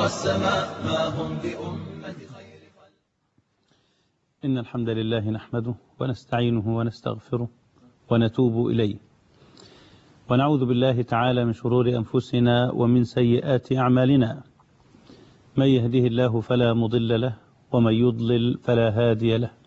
السماء ما هم بأمة خير إن الحمد لله نحمده ونستعينه ونستغفره ونتوب إليه ونعوذ بالله تعالى من شرور أنفسنا ومن سيئات أعمالنا من يهده الله فلا مضل له ومن يضلل فلا هادي له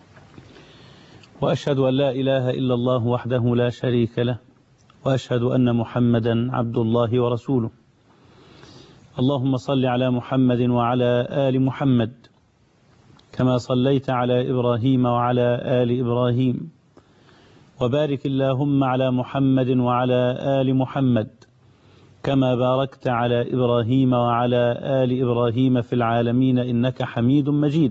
وأشهد أن لا إله إلا الله وحده لا شريك له وأشهد أن محمدا عبد الله ورسوله اللهم صل على محمد وعلى آل محمد كما صليت على إبراهيم وعلى آل إبراهيم وبارك اللهم على محمد وعلى آل محمد كما باركت على إبراهيم وعلى آل إبراهيم في العالمين إنك حميد مجيد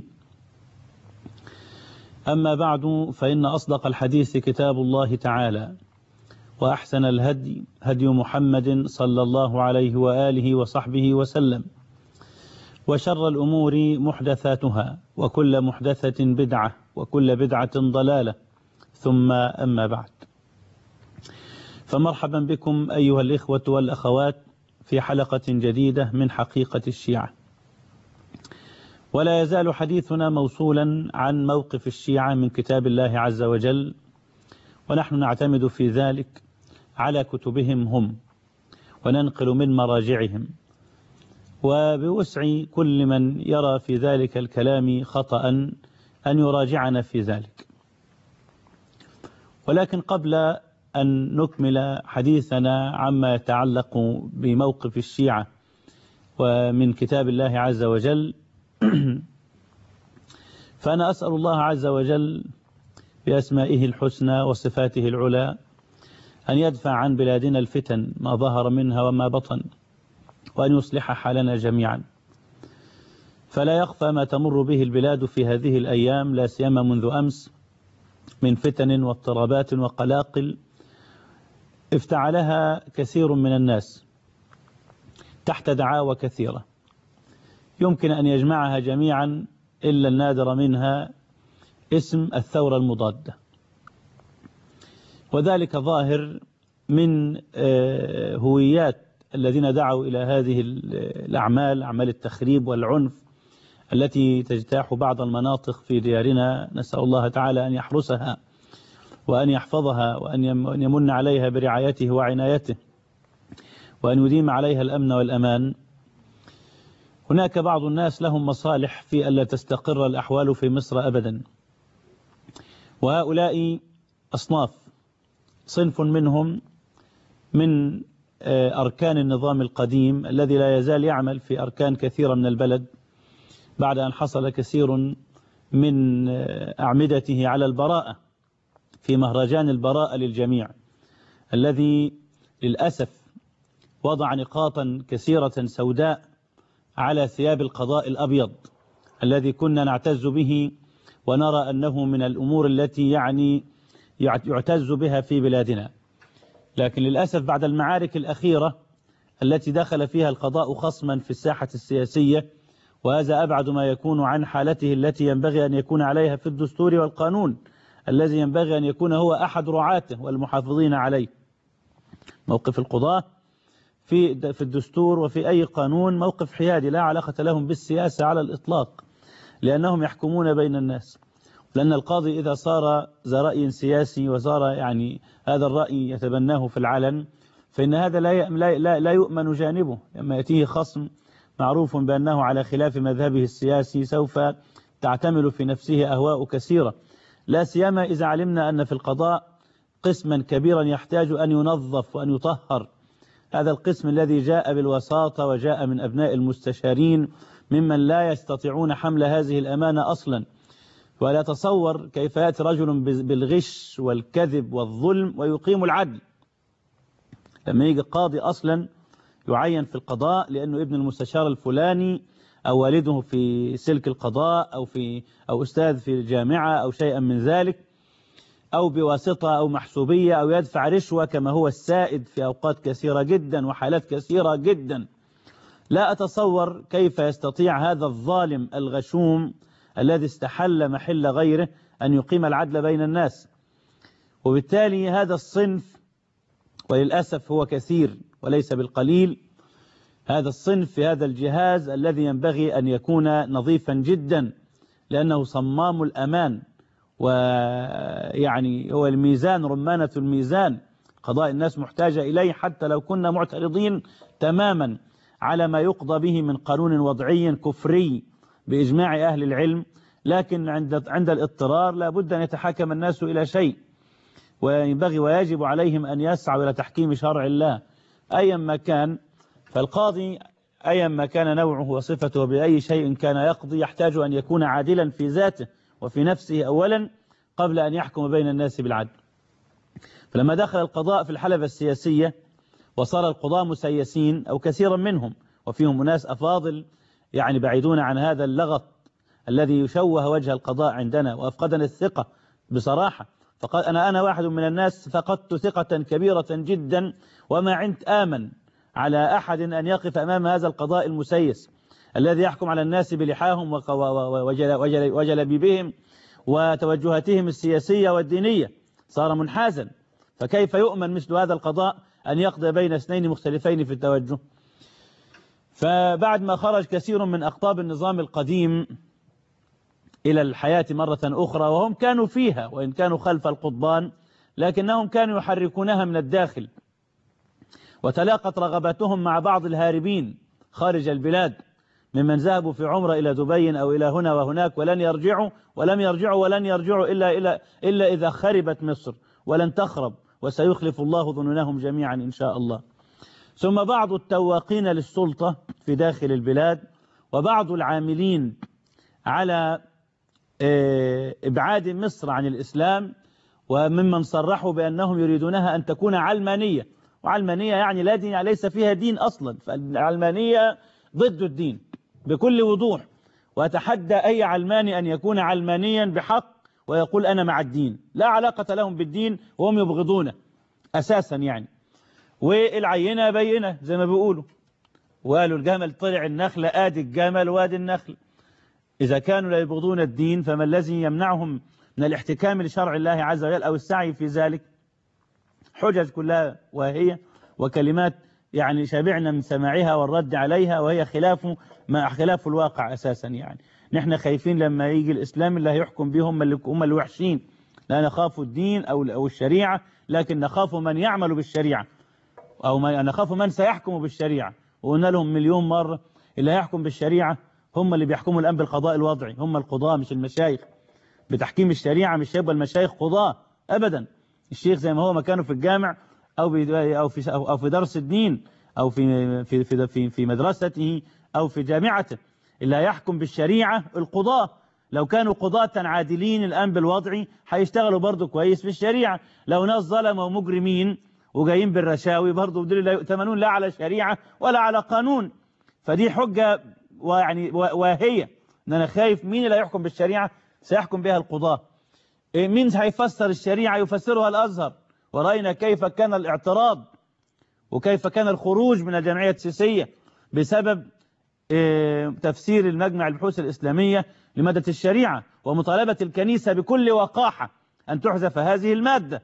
أما بعد فإن أصدق الحديث كتاب الله تعالى وأحسن الهدي هدي محمد صلى الله عليه وآله وصحبه وسلم وشر الأمور محدثاتها وكل محدثة بدعة وكل بدعة ضلالة ثم أما بعد فمرحبا بكم أيها الإخوة والأخوات في حلقة جديدة من حقيقة الشيعة ولا يزال حديثنا موصولا عن موقف الشيعة من كتاب الله عز وجل ونحن نعتمد في ذلك على كتبهم هم وننقل من مراجعهم وبوسع كل من يرى في ذلك الكلام خطأ أن يراجعنا في ذلك ولكن قبل أن نكمل حديثنا عما يتعلق بموقف الشيعة ومن كتاب الله عز وجل فأنا أسأل الله عز وجل بأسمائه الحسنى وصفاته العلى أن يدفع عن بلادنا الفتن ما ظهر منها وما بطن وأن يصلح حالنا جميعا فلا يخفى ما تمر به البلاد في هذه الأيام لا سيما منذ أمس من فتن واضطرابات وقلاقل افتعلها كثير من الناس تحت دعاوى كثيرة يمكن أن يجمعها جميعا إلا النادر منها اسم الثورة المضادة وذلك ظاهر من هويات الذين دعوا إلى هذه الأعمال أعمال التخريب والعنف التي تجتاح بعض المناطق في ديارنا نسأل الله تعالى أن يحرسها وأن يحفظها وأن يمن عليها برعايته وعنايته وأن يديم عليها الأمن والأمان هناك بعض الناس لهم مصالح في ألا تستقر الأحوال في مصر أبدا وهؤلاء أصناف صنف منهم من أركان النظام القديم الذي لا يزال يعمل في أركان كثيرة من البلد بعد أن حصل كثير من أعمدته على البراءة في مهرجان البراءة للجميع الذي للأسف وضع نقاطا كثيرة سوداء على ثياب القضاء الأبيض الذي كنا نعتز به ونرى أنه من الأمور التي يعني يعتز بها في بلادنا لكن للأسف بعد المعارك الأخيرة التي دخل فيها القضاء خصما في الساحة السياسية وهذا أبعد ما يكون عن حالته التي ينبغي أن يكون عليها في الدستور والقانون الذي ينبغي أن يكون هو أحد رعاته والمحافظين عليه موقف القضاة في في الدستور وفي أي قانون موقف حيادي لا علاقة لهم بالسياسة على الإطلاق لأنهم يحكمون بين الناس لأن القاضي إذا صار ذا رأي سياسي وصار يعني هذا الرأي يتبناه في العلن فإن هذا لا لا لا يؤمن جانبه لما يأتيه خصم معروف بأنه على خلاف مذهبه السياسي سوف تعتمل في نفسه أهواء كثيرة لا سيما إذا علمنا أن في القضاء قسما كبيرا يحتاج أن ينظف وأن يطهر هذا القسم الذي جاء بالوساطة وجاء من أبناء المستشارين ممن لا يستطيعون حمل هذه الأمانة أصلا ولا تصور كيف يأتي رجل بالغش والكذب والظلم ويقيم العدل لما يجي قاضي أصلا يعين في القضاء لأنه ابن المستشار الفلاني أو والده في سلك القضاء أو, في أو أستاذ في الجامعة أو شيئا من ذلك أو بواسطة أو محسوبية أو يدفع رشوة كما هو السائد في أوقات كثيرة جدا وحالات كثيرة جدا لا أتصور كيف يستطيع هذا الظالم الغشوم الذي استحل محل غيره أن يقيم العدل بين الناس وبالتالي هذا الصنف وللأسف هو كثير وليس بالقليل هذا الصنف في هذا الجهاز الذي ينبغي أن يكون نظيفا جدا لأنه صمام الأمان ويعني هو الميزان رمانة الميزان قضاء الناس محتاجة إليه حتى لو كنا معترضين تماما على ما يقضى به من قانون وضعي كفري بإجماع أهل العلم لكن عند عند الاضطرار لابد أن يتحاكم الناس إلى شيء وينبغي ويجب عليهم أن يسعوا إلى تحكيم شرع الله أيا ما كان فالقاضي أيا ما كان نوعه وصفته بأي شيء كان يقضي يحتاج أن يكون عادلا في ذاته وفي نفسه أولا قبل أن يحكم بين الناس بالعدل فلما دخل القضاء في الحلبة السياسية وصار القضاة مسيسين أو كثيرا منهم وفيهم ناس أفاضل يعني بعيدون عن هذا اللغط الذي يشوه وجه القضاء عندنا وأفقدنا الثقة بصراحة فقال أنا أنا واحد من الناس فقدت ثقة كبيرة جدا وما عندت آمن على أحد أن يقف أمام هذا القضاء المسيس الذي يحكم على الناس بلحاهم وجلبيبهم وتوجهاتهم السياسية والدينية صار منحازا فكيف يؤمن مثل هذا القضاء أن يقضي بين اثنين مختلفين في التوجه فبعد ما خرج كثير من أقطاب النظام القديم إلى الحياة مرة أخرى وهم كانوا فيها وإن كانوا خلف القضبان لكنهم كانوا يحركونها من الداخل وتلاقت رغباتهم مع بعض الهاربين خارج البلاد ممن ذهبوا في عمرة إلى دبي أو إلى هنا وهناك ولن يرجعوا ولم يرجعوا ولن يرجعوا إلا, إلا, إلا إذا خربت مصر ولن تخرب وسيخلف الله ظنونهم جميعا إن شاء الله ثم بعض التواقين للسلطة في داخل البلاد وبعض العاملين على إبعاد مصر عن الإسلام وممن صرحوا بأنهم يريدونها أن تكون علمانية وعلمانية يعني لا دين ليس فيها دين أصلا فالعلمانية ضد الدين بكل وضوح وأتحدى أي علماني أن يكون علمانيا بحق ويقول أنا مع الدين لا علاقة لهم بالدين وهم يبغضونه أساسا يعني والعينة بينة زي ما بيقولوا وقالوا الجمل طلع النخلة آدي الجمل وادي النخل إذا كانوا لا يبغضون الدين فما الذي يمنعهم من الاحتكام لشرع الله عز وجل أو السعي في ذلك حجج كلها وهي وكلمات يعني شبعنا من سماعها والرد عليها وهي خلاف ما خلاف الواقع أساسا يعني نحن خايفين لما يجي الإسلام اللي هيحكم بهم اللي هم الوحشين لا نخاف الدين أو أو الشريعة لكن نخاف من يعمل بالشريعة أو ما نخاف من سيحكم بالشريعة وقلنا لهم مليون مرة اللي هيحكم بالشريعة هم اللي بيحكموا الآن بالقضاء الوضعي هم القضاة مش المشايخ بتحكيم الشريعة مش هيبقى المشايخ قضاة أبدا الشيخ زي ما هو مكانه في الجامع أو أو في أو في درس الدين أو في في في في, في مدرسته أو في جامعته اللي هيحكم بالشريعة القضاة لو كانوا قضاة عادلين الآن بالوضعي هيشتغلوا برضه كويس في الشريعة لو ناس ظلمة ومجرمين وجايين بالرشاوي برضه دول لا يؤتمنون لا على شريعة ولا على قانون فدي حجة ويعني واهية ان انا خايف مين اللي هيحكم بالشريعة سيحكم بها القضاة مين هيفسر الشريعة يفسرها الازهر ورأينا كيف كان الاعتراض وكيف كان الخروج من الجمعية السياسية بسبب تفسير المجمع البحوث الإسلامية لمادة الشريعة ومطالبة الكنيسة بكل وقاحة أن تحذف هذه المادة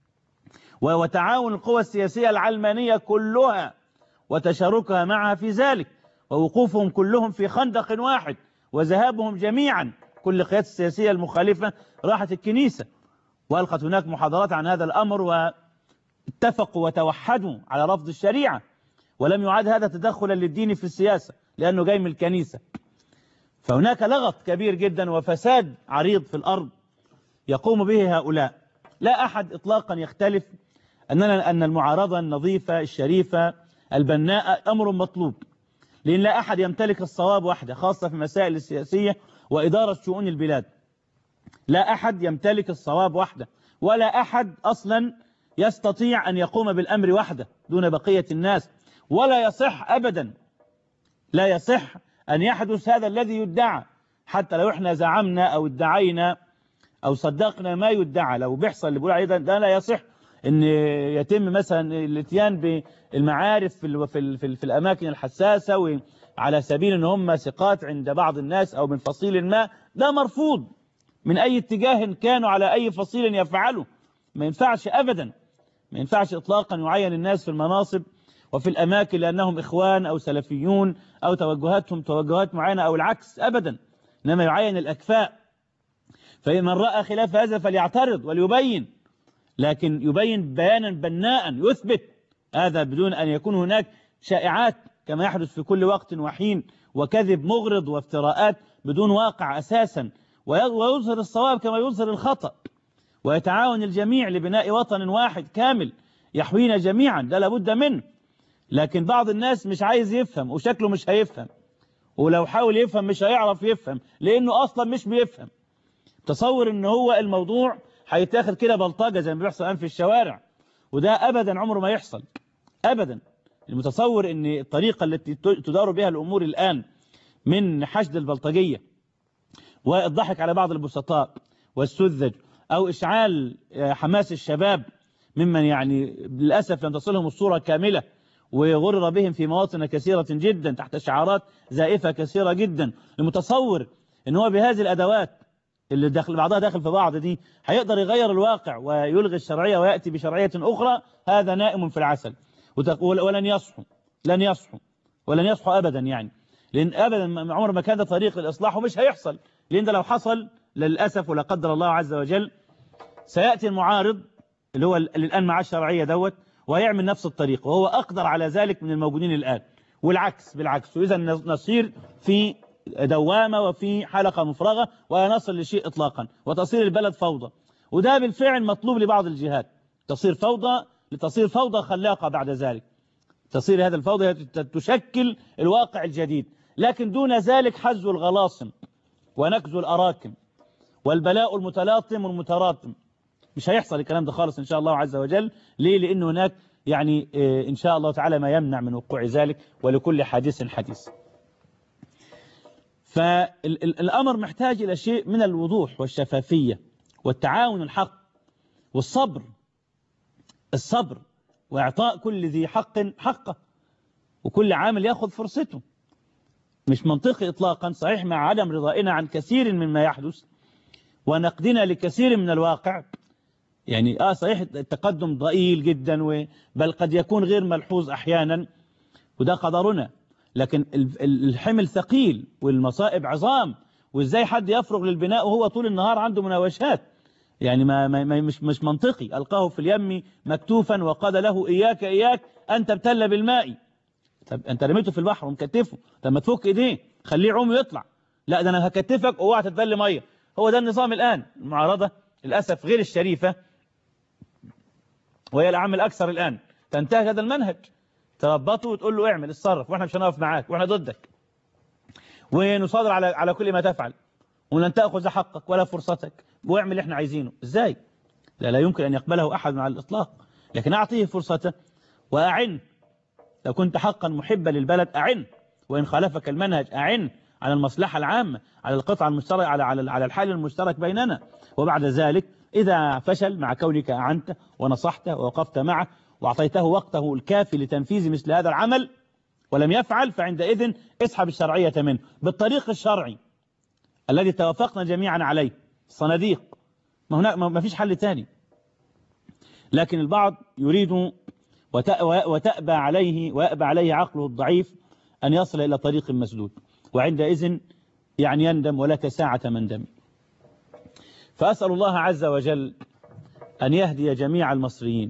وتعاون القوى السياسية العلمانية كلها وتشاركها معها في ذلك ووقوفهم كلهم في خندق واحد وذهابهم جميعا كل القيادات السياسية المخالفة راحت الكنيسة وألقت هناك محاضرات عن هذا الأمر واتفقوا وتوحدوا على رفض الشريعة ولم يعاد هذا تدخلا للدين في السياسة لأنه جاي من الكنيسة فهناك لغط كبير جدا وفساد عريض في الأرض يقوم به هؤلاء لا أحد إطلاقا يختلف أننا أن المعارضة النظيفة الشريفة البناء أمر مطلوب لأن لا أحد يمتلك الصواب وحده خاصة في المسائل السياسية وإدارة شؤون البلاد لا أحد يمتلك الصواب وحده ولا أحد أصلا يستطيع أن يقوم بالأمر وحده دون بقية الناس ولا يصح أبدا لا يصح أن يحدث هذا الذي يدعى حتى لو احنا زعمنا أو ادعينا أو صدقنا ما يدعى لو بيحصل اللي بيقول عليه ده, ده لا يصح ان يتم مثلا الاتيان بالمعارف في, ال في, ال في, ال في الاماكن الحساسة وعلى سبيل ان هم ثقات عند بعض الناس او من فصيل ما ده مرفوض من اي اتجاه كانوا على اي فصيل يفعله ما ينفعش ابدا ما ينفعش اطلاقا يعين الناس في المناصب وفي الأماكن لأنهم إخوان أو سلفيون أو توجهاتهم توجهات معينة أو العكس أبدا إنما يعين الأكفاء فمن رأى خلاف هذا فليعترض وليبين لكن يبين بيانا بناء يثبت هذا بدون أن يكون هناك شائعات كما يحدث في كل وقت وحين وكذب مغرض وافتراءات بدون واقع أساسا ويظهر الصواب كما يظهر الخطأ ويتعاون الجميع لبناء وطن واحد كامل يحوينا جميعا ده لابد منه لكن بعض الناس مش عايز يفهم وشكله مش هيفهم ولو حاول يفهم مش هيعرف يفهم لأنه أصلا مش بيفهم تصور ان هو الموضوع هيتاخد كده بلطجة زي ما بيحصل الآن في الشوارع وده أبدا عمره ما يحصل أبدا المتصور ان الطريقة التي تدار بها الأمور الآن من حشد البلطجية والضحك على بعض البسطاء والسذج أو إشعال حماس الشباب ممن يعني للأسف لم تصلهم الصورة كاملة وغرر بهم في مواطن كثيرة جدا تحت شعارات زائفة كثيرة جدا المتصور ان هو بهذه الأدوات اللي داخل بعضها داخل في بعض دي هيقدر يغير الواقع ويلغي الشرعية ويأتي بشرعية أخرى هذا نائم في العسل ولن يصحوا لن يصحوا ولن يصحوا أبدا يعني لأن أبدا عمر ما كان ده طريق للإصلاح ومش هيحصل لأن ده لو حصل للأسف ولا قدر الله عز وجل سيأتي المعارض اللي هو اللي الآن مع الشرعية دوت ويعمل نفس الطريق وهو أقدر على ذلك من الموجودين الآن والعكس بالعكس وإذا نصير في دوامة وفي حلقة مفرغة ولا نصل لشيء إطلاقا وتصير البلد فوضى وده بالفعل مطلوب لبعض الجهات تصير فوضى لتصير فوضى خلاقة بعد ذلك تصير هذا الفوضى تشكل الواقع الجديد لكن دون ذلك حز الغلاصم ونكز الأراكم والبلاء المتلاطم والمتراطم مش هيحصل الكلام ده خالص إن شاء الله عز وجل ليه لأن هناك يعني إن شاء الله تعالى ما يمنع من وقوع ذلك ولكل حديث حديث فالأمر محتاج إلى شيء من الوضوح والشفافية والتعاون الحق والصبر الصبر وإعطاء كل ذي حق حقه وكل عامل يأخذ فرصته مش منطقي إطلاقا صحيح مع عدم رضائنا عن كثير مما يحدث ونقدنا لكثير من الواقع يعني آه صحيح التقدم ضئيل جدا بل قد يكون غير ملحوظ أحيانا وده قدرنا لكن الحمل ثقيل والمصائب عظام وازاي حد يفرغ للبناء وهو طول النهار عنده مناوشات يعني ما, ما, ما مش مش منطقي ألقاه في اليم مكتوفا وقال له إياك إياك أن تبتل بالماء طب أنت رميته في البحر ومكتفه طب ما تفك إيديه خليه يعوم ويطلع لا ده أنا هكتفك واوعى تتبل مية هو ده النظام الآن المعارضة للأسف غير الشريفة وهي العام الأكثر الآن تنتهج هذا المنهج تربطه وتقول له اعمل اتصرف واحنا مش هنقف معاك واحنا ضدك ونصادر على على كل ما تفعل ولن تأخذ حقك ولا فرصتك واعمل اللي احنا عايزينه ازاي لا لا يمكن أن يقبله أحد على الإطلاق لكن أعطيه فرصته وأعن لو كنت حقا محبا للبلد أعن وإن خالفك المنهج أعن على المصلحة العامة على القطع المشترك على على على الحال المشترك بيننا وبعد ذلك إذا فشل مع كونك أعنت ونصحته ووقفت معه وأعطيته وقته الكافي لتنفيذ مثل هذا العمل ولم يفعل فعندئذ اسحب الشرعية منه بالطريق الشرعي الذي توافقنا جميعا عليه الصناديق ما هناك ما فيش حل تاني لكن البعض يريد وتأبى عليه ويأبى عليه عقله الضعيف أن يصل إلى طريق مسدود وعندئذ يعني يندم ولك ساعة مندم فأسأل الله عز وجل أن يهدي جميع المصريين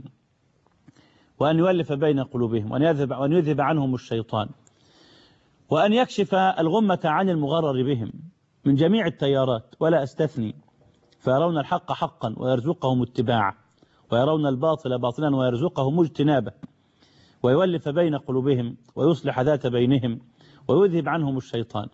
وأن يؤلف بين قلوبهم وأن يذهب, وأن يذهب عنهم الشيطان وأن يكشف الغمة عن المغرر بهم من جميع التيارات ولا أستثني فيرون الحق حقا ويرزقهم اتباعه ويرون الباطل باطلا ويرزقهم اجتنابه ويولف بين قلوبهم ويصلح ذات بينهم ويذهب عنهم الشيطان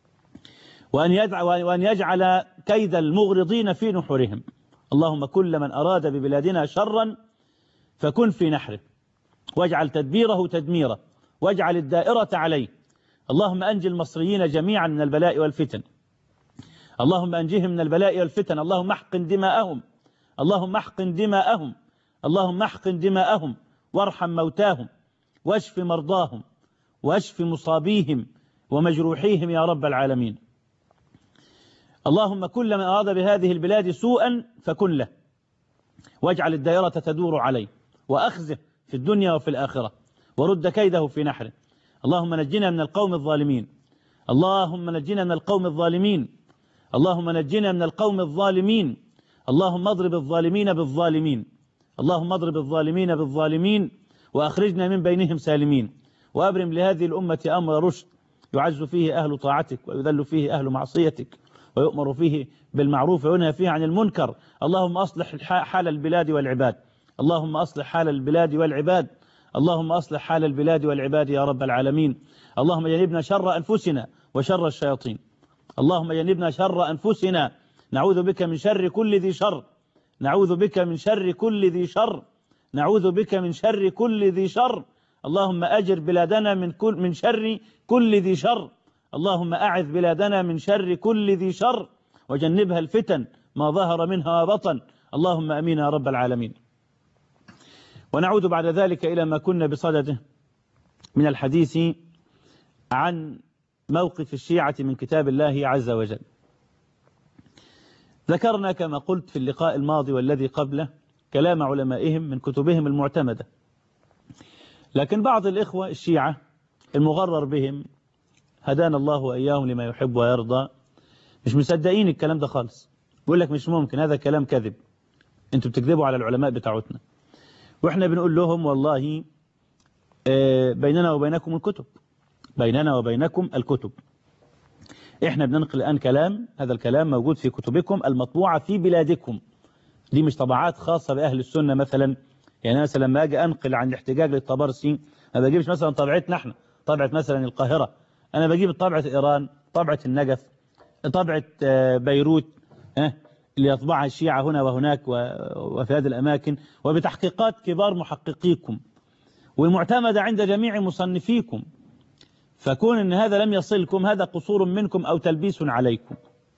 وأن يجعل, وأن يجعل كيد المغرضين في نحورهم اللهم كل من أراد ببلادنا شرا فكن في نحره واجعل تدبيره تدميره واجعل الدائرة عليه اللهم أنجي المصريين جميعا من البلاء والفتن اللهم أنجهم من البلاء والفتن اللهم احقن دماءهم اللهم احقن دماءهم اللهم احقن دماءهم وارحم موتاهم واشف مرضاهم واشف مصابيهم ومجروحيهم يا رب العالمين اللهم كل من أراد بهذه البلاد سوءا فكن له واجعل الدائرة تدور عليه وأخزه في الدنيا وفي الآخرة ورد كيده في نحره اللهم نجنا من القوم الظالمين اللهم نجنا من القوم الظالمين اللهم نجنا من القوم الظالمين اللهم اضرب الظالمين بالظالمين اللهم اضرب الظالمين بالظالمين وأخرجنا من بينهم سالمين وأبرم لهذه الأمة أمر رشد يعز فيه أهل طاعتك ويذل فيه أهل معصيتك ويؤمر فيه بالمعروف وينهى فيه عن المنكر اللهم أصلح حال البلاد والعباد اللهم أصلح حال البلاد والعباد اللهم أصلح حال البلاد والعباد يا رب العالمين اللهم جنبنا شر أنفسنا وشر الشياطين اللهم جنبنا شر أنفسنا نعوذ بك من شر كل ذي شر نعوذ بك من شر كل ذي شر نعوذ بك من شر كل ذي شر اللهم أجر بلادنا من كل من شر كل ذي شر اللهم أعذ بلادنا من شر كل ذي شر وجنبها الفتن ما ظهر منها وبطن اللهم أمين يا رب العالمين ونعود بعد ذلك إلى ما كنا بصدده من الحديث عن موقف الشيعة من كتاب الله عز وجل ذكرنا كما قلت في اللقاء الماضي والذي قبله كلام علمائهم من كتبهم المعتمدة لكن بعض الإخوة الشيعة المغرر بهم هدانا الله وإياهم لما يحب ويرضى مش مصدقين الكلام ده خالص بيقول لك مش ممكن هذا كلام كذب انتوا بتكذبوا على العلماء بتاعتنا واحنا بنقول لهم والله بيننا وبينكم الكتب بيننا وبينكم الكتب احنا بننقل الآن كلام هذا الكلام موجود في كتبكم المطبوعة في بلادكم دي مش طبعات خاصة بأهل السنة مثلا يعني أنا مثلا لما أجي أنقل عن الاحتجاج للطبرسي ما بجيبش مثلا طبعتنا احنا طبعة مثلا القاهرة أنا بجيب طبعة إيران طبعة النجف طبعة بيروت اللي يطبعها الشيعة هنا وهناك وفي هذه الأماكن وبتحقيقات كبار محققيكم والمعتمدة عند جميع مصنفيكم فكون أن هذا لم يصلكم هذا قصور منكم أو تلبيس عليكم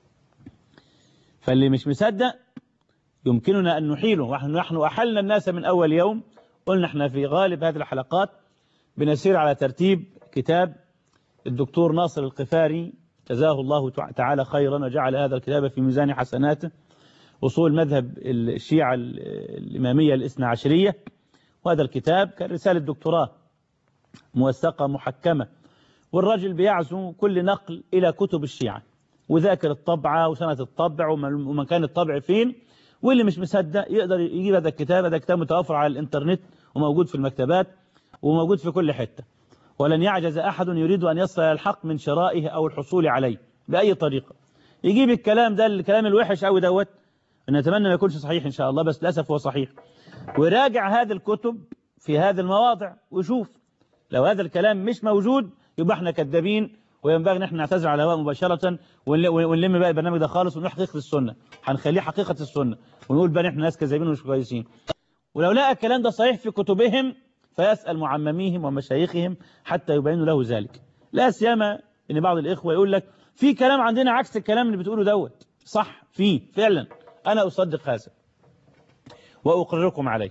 فاللي مش مصدق يمكننا أن نحيله ونحن أحلنا الناس من أول يوم قلنا احنا في غالب هذه الحلقات بنسير على ترتيب كتاب الدكتور ناصر القفاري جزاه الله تعالى خيرا وجعل هذا الكتاب في ميزان حسناته وصول مذهب الشيعة الإمامية الاثنى عشرية وهذا الكتاب كان رسالة دكتوراه موثقة محكمة والرجل بيعزو كل نقل إلى كتب الشيعة وذاكر الطبعة وسنة الطبع ومكان الطبع فين واللي مش مصدق يقدر يجيب هذا الكتاب هذا كتاب متوفر على الانترنت وموجود في المكتبات وموجود في كل حتة ولن يعجز أحد يريد أن يصل إلى الحق من شرائه أو الحصول عليه بأي طريقة يجيب الكلام ده الكلام الوحش أو دوت نتمنى ما يكونش صحيح إن شاء الله بس للأسف هو صحيح وراجع هذه الكتب في هذه المواضع وشوف لو هذا الكلام مش موجود يبقى احنا كذابين وينبغي ان احنا نعتذر على الهواء مباشرة ونلم بقى البرنامج ده خالص ونروح حقيقة السنة هنخليه حقيقة السنة ونقول بقى احنا ناس كذابين ومش كويسين ولو لقى الكلام ده صحيح في كتبهم فيسأل معمميهم ومشايخهم حتى يبينوا له ذلك لا سيما ان بعض الاخوة يقول لك في كلام عندنا عكس الكلام اللي بتقوله دوت صح في فعلا انا اصدق هذا واقرركم عليه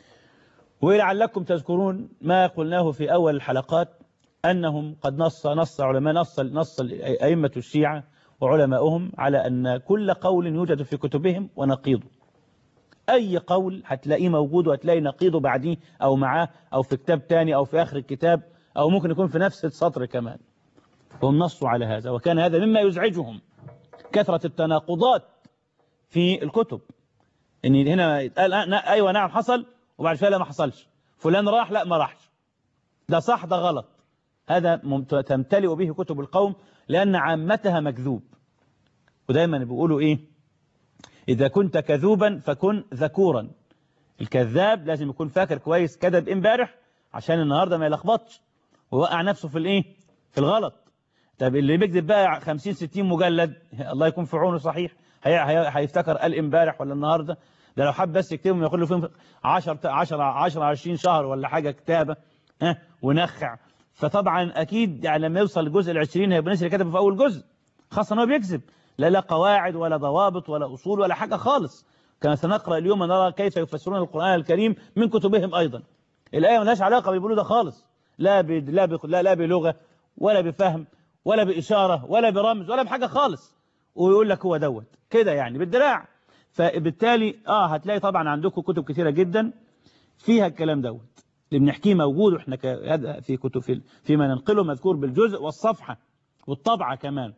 ولعلكم تذكرون ما قلناه في اول الحلقات أنهم قد نص نص علماء نص نص أئمة الشيعة وعلماؤهم على أن كل قول يوجد في كتبهم ونقيضه أي قول هتلاقيه موجود وهتلاقي نقيضه بعديه أو معاه أو في كتاب تاني أو في آخر الكتاب أو ممكن يكون في نفس السطر كمان وهم نصوا على هذا وكان هذا مما يزعجهم كثرة التناقضات في الكتب إن هنا يتقال أيوة نعم حصل وبعد شوية لا ما حصلش فلان راح لا ما راحش ده صح ده غلط هذا تمتلئ به كتب القوم لأن عامتها مكذوب ودايما بيقولوا إيه إذا كنت كذوبا فكن ذكورا الكذاب لازم يكون فاكر كويس كذب امبارح عشان النهاردة ما يلخبطش ووقع نفسه في الإيه في الغلط طب اللي بيكذب بقى 50 60 مجلد الله يكون في عونه صحيح هيفتكر قال امبارح ولا النهاردة ده لو حب بس يكتبهم ياخد له فيهم 10 10 10 20 شهر ولا حاجة كتابة ها ونخع فطبعا أكيد يعني لما يوصل الجزء العشرين هيبقى نسي اللي كتبه في أول جزء خاصة أنه بيكذب لا لا قواعد ولا ضوابط ولا أصول ولا حاجة خالص كما سنقرأ اليوم نرى كيف يفسرون القرآن الكريم من كتبهم أيضا الآية ملهاش علاقة بيقولوا ده خالص لا ب... لا, ب... لا لا بلغة ولا بفهم ولا بإشارة ولا برمز ولا بحاجة خالص ويقول لك هو دوت كده يعني بالدراع فبالتالي آه هتلاقي طبعا عندكم كتب كثيرة جدا فيها الكلام دوت اللي بنحكيه موجود واحنا ك- هذا في كتب في فيما ننقله مذكور بالجزء والصفحة والطبعة كمان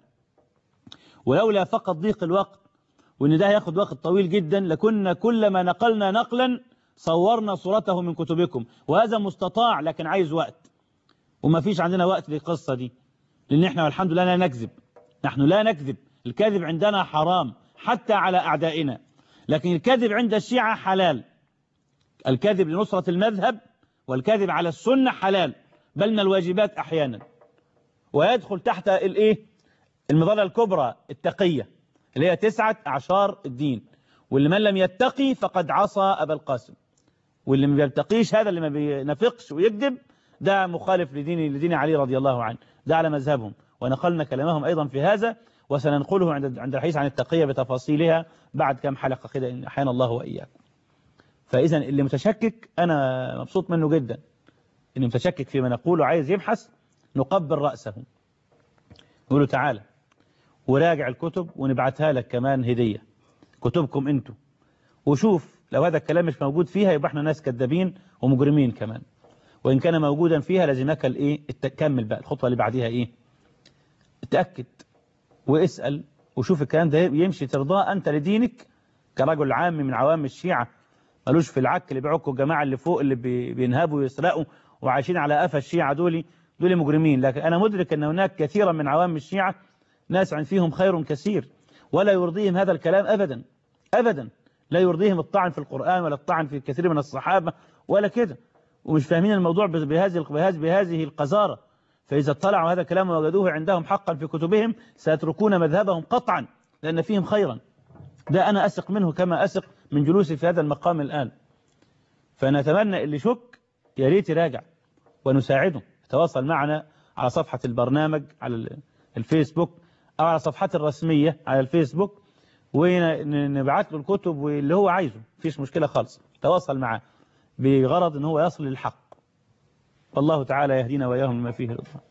ولولا فقط ضيق الوقت وان ده هياخد وقت طويل جدا لكنا كلما نقلنا نقلا صورنا صورته من كتبكم وهذا مستطاع لكن عايز وقت وما فيش عندنا وقت للقصة دي لان احنا والحمد لله لا نكذب نحن لا نكذب الكذب عندنا حرام حتى على أعدائنا لكن الكذب عند الشيعة حلال الكذب لنصرة المذهب والكذب على السنة حلال بل من الواجبات أحيانا ويدخل تحت الايه المظلة الكبرى التقية اللي هي تسعة أعشار الدين واللي من لم يتقي فقد عصى أبا القاسم واللي ما بيتقيش هذا اللي ما بينافقش ويكذب ده مخالف لدين لدين علي رضي الله عنه ده على مذهبهم ونقلنا كلامهم أيضا في هذا وسننقله عند عند الحديث عن التقية بتفاصيلها بعد كم حلقة كده إن أحيانا الله وإياكم فإذا اللي متشكك أنا مبسوط منه جدا اللي متشكك فيما نقوله عايز يبحث نقبل رأسه نقول له تعالى وراجع الكتب ونبعتها لك كمان هدية كتبكم انتوا وشوف لو هذا الكلام مش موجود فيها يبقى احنا ناس كذابين ومجرمين كمان وإن كان موجودا فيها لازمك الايه التكمل بقى الخطوة اللي بعديها ايه اتأكد واسأل وشوف الكلام ده يمشي ترضاه أنت لدينك كرجل عام من عوام الشيعة ملوش في العك اللي بيعكوا الجماعة اللي فوق اللي بي- بينهبوا ويسرقوا وعايشين على قفا الشيعة دول دول مجرمين لكن أنا مدرك أن هناك كثيرا من عوام الشيعة ناس عن فيهم خير كثير ولا يرضيهم هذا الكلام أبدا أبدا لا يرضيهم الطعن في القرآن ولا الطعن في كثير من الصحابة ولا كده ومش فاهمين الموضوع بهذه بهذه بهذه القذارة فإذا اطلعوا هذا الكلام ووجدوه عندهم حقا في كتبهم سيتركون مذهبهم قطعا لأن فيهم خيرا ده أنا أثق منه كما أثق من جلوسي في هذا المقام الآن فنتمنى اللي شك يا ريت يراجع ونساعده يتواصل معنا على صفحة البرنامج على ال- الفيسبوك أو على صفحات الرسمية على الفيسبوك ونبعت له الكتب واللي هو عايزه مفيش مشكلة خالص تواصل معاه بغرض ان هو يصل للحق والله تعالى يهدينا وإياهم لما فيه رضا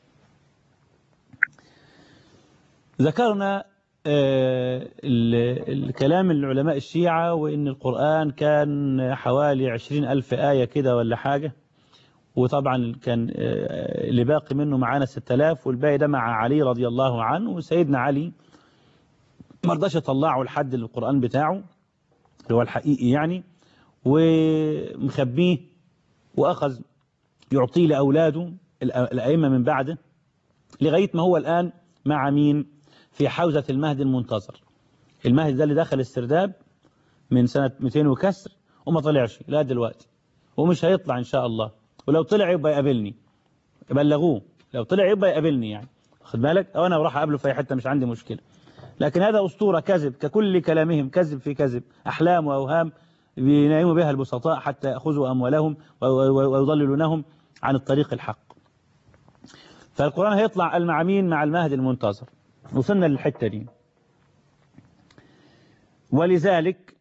ذكرنا آه، ال- الكلام العلماء الشيعة وإن القرآن كان حوالي عشرين ألف آية كده ولا حاجة وطبعا كان آه، اللي باقي منه معانا 6000 والباقي ده مع علي رضي الله عنه وسيدنا علي ما رضاش يطلعه لحد القرآن بتاعه اللي هو الحقيقي يعني ومخبيه وأخذ يعطيه لأولاده الأ- الأئمة من بعده لغاية ما هو الآن مع مين في حوزة المهد المنتظر المهد ده اللي دخل السرداب من سنة 200 وكسر وما طلعش لا دلوقتي ومش هيطلع إن شاء الله ولو طلع يبقى يقابلني بلغوه لو طلع يبقى يقابلني يعني خد بالك أو أنا بروح أقابله في أي حتة مش عندي مشكلة لكن هذا أسطورة كذب ككل كلامهم كذب في كذب أحلام وأوهام بيناموا بها البسطاء حتى يأخذوا أموالهم و- و- ويضللونهم عن الطريق الحق فالقرآن هيطلع المعامين مع المهد المنتظر وصلنا للحتة دي ولذلك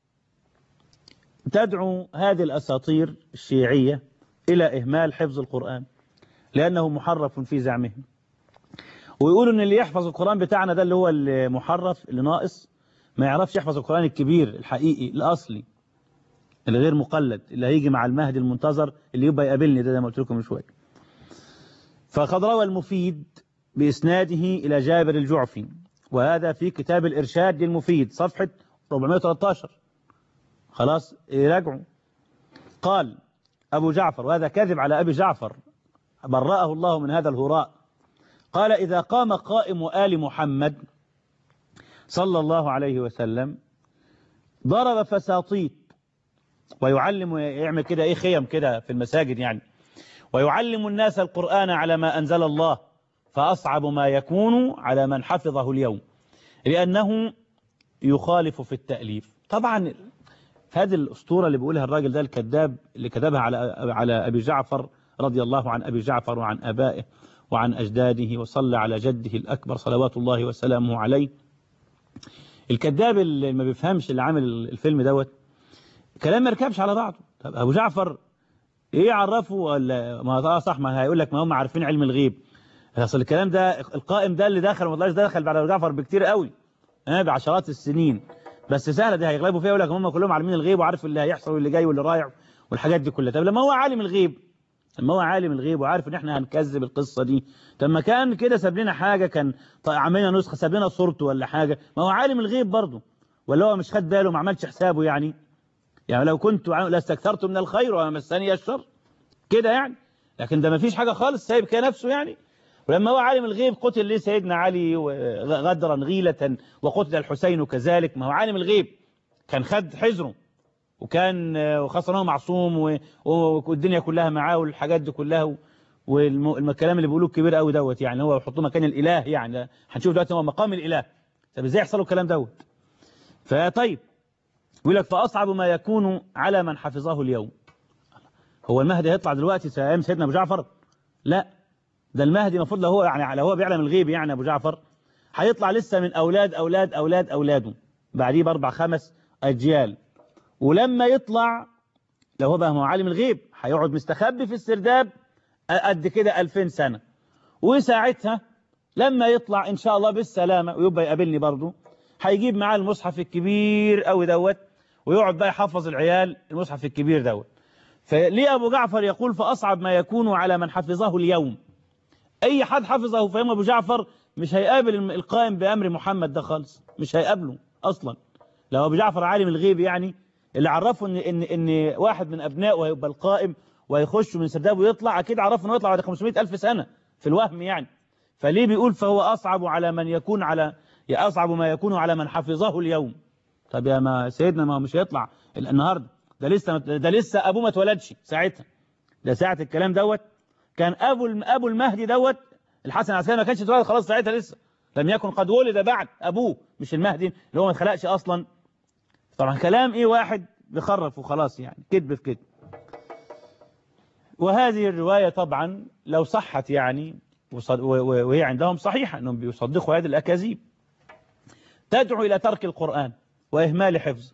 تدعو هذه الأساطير الشيعية إلى إهمال حفظ القرآن لأنه محرف في زعمهم ويقولوا ان اللي يحفظ القرآن بتاعنا ده اللي هو المحرف اللي ناقص ما يعرفش يحفظ القرآن الكبير الحقيقي الأصلي اللي غير مقلد اللي هيجي مع المهدي المنتظر اللي يبقى يقابلني ده زي ما قلت لكم من شويه فقد روى المفيد بإسناده إلى جابر الجعفي وهذا في كتاب الإرشاد للمفيد صفحة 413 خلاص راجعوا قال أبو جعفر وهذا كذب على أبي جعفر برأه الله من هذا الهراء قال إذا قام قائم آل محمد صلى الله عليه وسلم ضرب فساطيط ويعلم يعمل كده ايه خيم كده في المساجد يعني ويعلم الناس القرآن على ما أنزل الله فأصعب ما يكون على من حفظه اليوم لأنه يخالف في التأليف طبعا هذه الأسطورة اللي بيقولها الراجل ده الكذاب اللي كتبها على على أبي جعفر رضي الله عن أبي جعفر وعن أبائه وعن أجداده وصلى على جده الأكبر صلوات الله وسلامه عليه الكذاب اللي ما بيفهمش اللي عامل الفيلم دوت كلام ما يركبش على بعضه طب أبو جعفر إيه عرفه ولا ما آه صح ما هيقول لك ما هم عارفين علم الغيب اصل الكلام ده القائم ده اللي دخل ما طلعش دخل بعد أبو جعفر بكتير قوي ها بعشرات السنين بس سهله دي هيغلبوا فيها يقول لك هم كلهم عالمين الغيب وعارف اللي هيحصل واللي جاي واللي رايح والحاجات دي كلها طب لما هو عالم الغيب لما هو عالم الغيب وعارف ان احنا هنكذب القصة دي طب ما كان كده ساب لنا حاجة كان طيب عملنا نسخة ساب لنا صورته ولا حاجة ما هو عالم الغيب برضه ولا هو مش خد باله ما عملش حسابه يعني يعني لو كنت لاستكثرت من الخير وما مسني الشر كده يعني لكن ده ما فيش حاجة خالص سايب كده نفسه يعني ولما هو عالم الغيب قتل ليه سيدنا علي غدرا غيلة وقتل الحسين كذلك ما هو عالم الغيب كان خد حزره وكان وخاصة انه معصوم والدنيا كلها معاه والحاجات دي كلها والكلام اللي بيقولوه كبير قوي دوت يعني هو يحطوه مكان الاله يعني هنشوف دلوقتي هو مقام الاله طب ازاي يحصل الكلام دوت فطيب يقول لك فاصعب ما يكون على من حفظه اليوم هو المهدي هيطلع دلوقتي ايام سيدنا ابو جعفر لا ده المهدي المفروض لو هو يعني لو هو بيعلم الغيب يعني ابو جعفر هيطلع لسه من اولاد اولاد اولاد اولاده بعديه باربع خمس اجيال ولما يطلع لو هو بقى هو عالم الغيب هيقعد مستخبي في السرداب قد كده 2000 سنة وساعتها لما يطلع إن شاء الله بالسلامة ويبقى يقابلني برضه هيجيب معاه المصحف الكبير قوي دوت ويقعد بقى يحفظ العيال المصحف الكبير دوت فليه أبو جعفر يقول فأصعب ما يكون على من حفظه اليوم أي حد حفظه في يوم أبو جعفر مش هيقابل القائم بأمر محمد ده خالص مش هيقابله أصلا لو أبو جعفر عالم الغيب يعني اللي عرفه ان ان ان واحد من ابنائه هيبقى القائم ويخش من سرداب ويطلع اكيد عرفه انه يطلع بعد 500 الف سنه في الوهم يعني فليه بيقول فهو اصعب على من يكون على يا اصعب ما يكون على من حفظه اليوم طب يا ما سيدنا ما مش هيطلع النهارده ده لسه ده لسه ابوه ما اتولدش ساعتها ده ساعه الكلام دوت كان ابو ابو المهدي دوت الحسن العسكري ما كانش اتولد خلاص ساعتها لسه لم يكن قد ولد بعد ابوه مش المهدي اللي هو ما اتخلقش اصلا طبعا كلام ايه واحد بيخرف وخلاص يعني كذب في كذب وهذه الرواية طبعا لو صحت يعني وهي عندهم صحيحة أنهم بيصدقوا هذه الأكاذيب تدعو إلى ترك القرآن وإهمال حفظ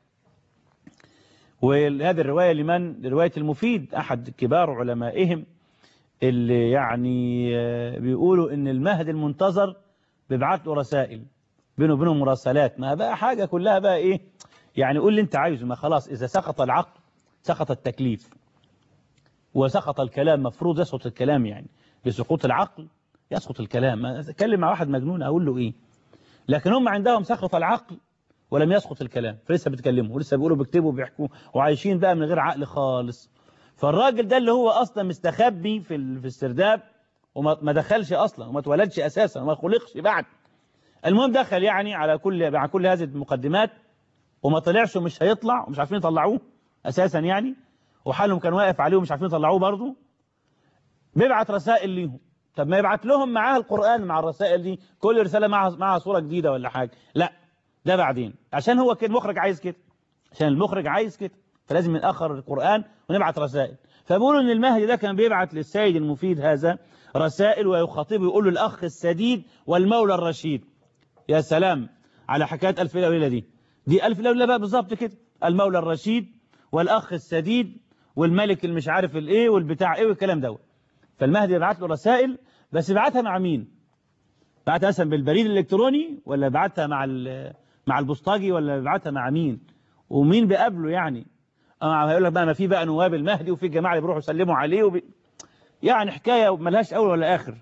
وهذه الرواية لمن رواية المفيد أحد كبار علمائهم اللي يعني بيقولوا ان المهدي المنتظر بيبعت له رسائل بينه وبينهم مراسلات ما بقى حاجة كلها بقى ايه يعني قول اللي انت عايزه ما خلاص اذا سقط العقل سقط التكليف وسقط الكلام مفروض يسقط الكلام يعني بسقوط العقل يسقط الكلام اتكلم مع واحد مجنون اقول له ايه لكن هم عندهم سقط العقل ولم يسقط الكلام فلسه بيتكلموا ولسه بيقولوا بيكتبوا وبيحكوا وعايشين بقى من غير عقل خالص فالراجل ده اللي هو اصلا مستخبي في في السرداب وما دخلش اصلا وما اتولدش اساسا وما خلقش بعد المهم دخل يعني على كل على كل هذه المقدمات وما طلعش ومش هيطلع ومش عارفين يطلعوه اساسا يعني وحالهم كان واقف عليه ومش عارفين يطلعوه برضه بيبعت رسائل ليهم طب ما يبعت لهم معاه القرآن مع الرسائل دي كل رسالة معها معها صورة جديدة ولا حاجة لا ده بعدين عشان هو كده المخرج عايز كده عشان المخرج عايز كده فلازم نأخر القرآن ونبعت رسائل فبيقولوا ان المهدي ده كان بيبعت للسيد المفيد هذا رسائل ويخاطبه يقول له الأخ السديد والمولى الرشيد يا سلام على حكاية ألف ليلة وليلة دي دي ألف ليلة بقى بالظبط كده المولى الرشيد والأخ السديد والملك المش عارف الايه والبتاع ايه والكلام دوت فالمهدي يبعت له رسائل بس يبعتها مع مين بعتها مثلا بالبريد الالكتروني ولا بعتها مع مع البوسطجي ولا بعتها مع مين ومين بيقابله يعني اه هيقول لك بقى ما في بقى نواب المهدي وفي جماعه اللي بيروحوا يسلموا عليه وبي... يعني حكايه ملهاش اول ولا اخر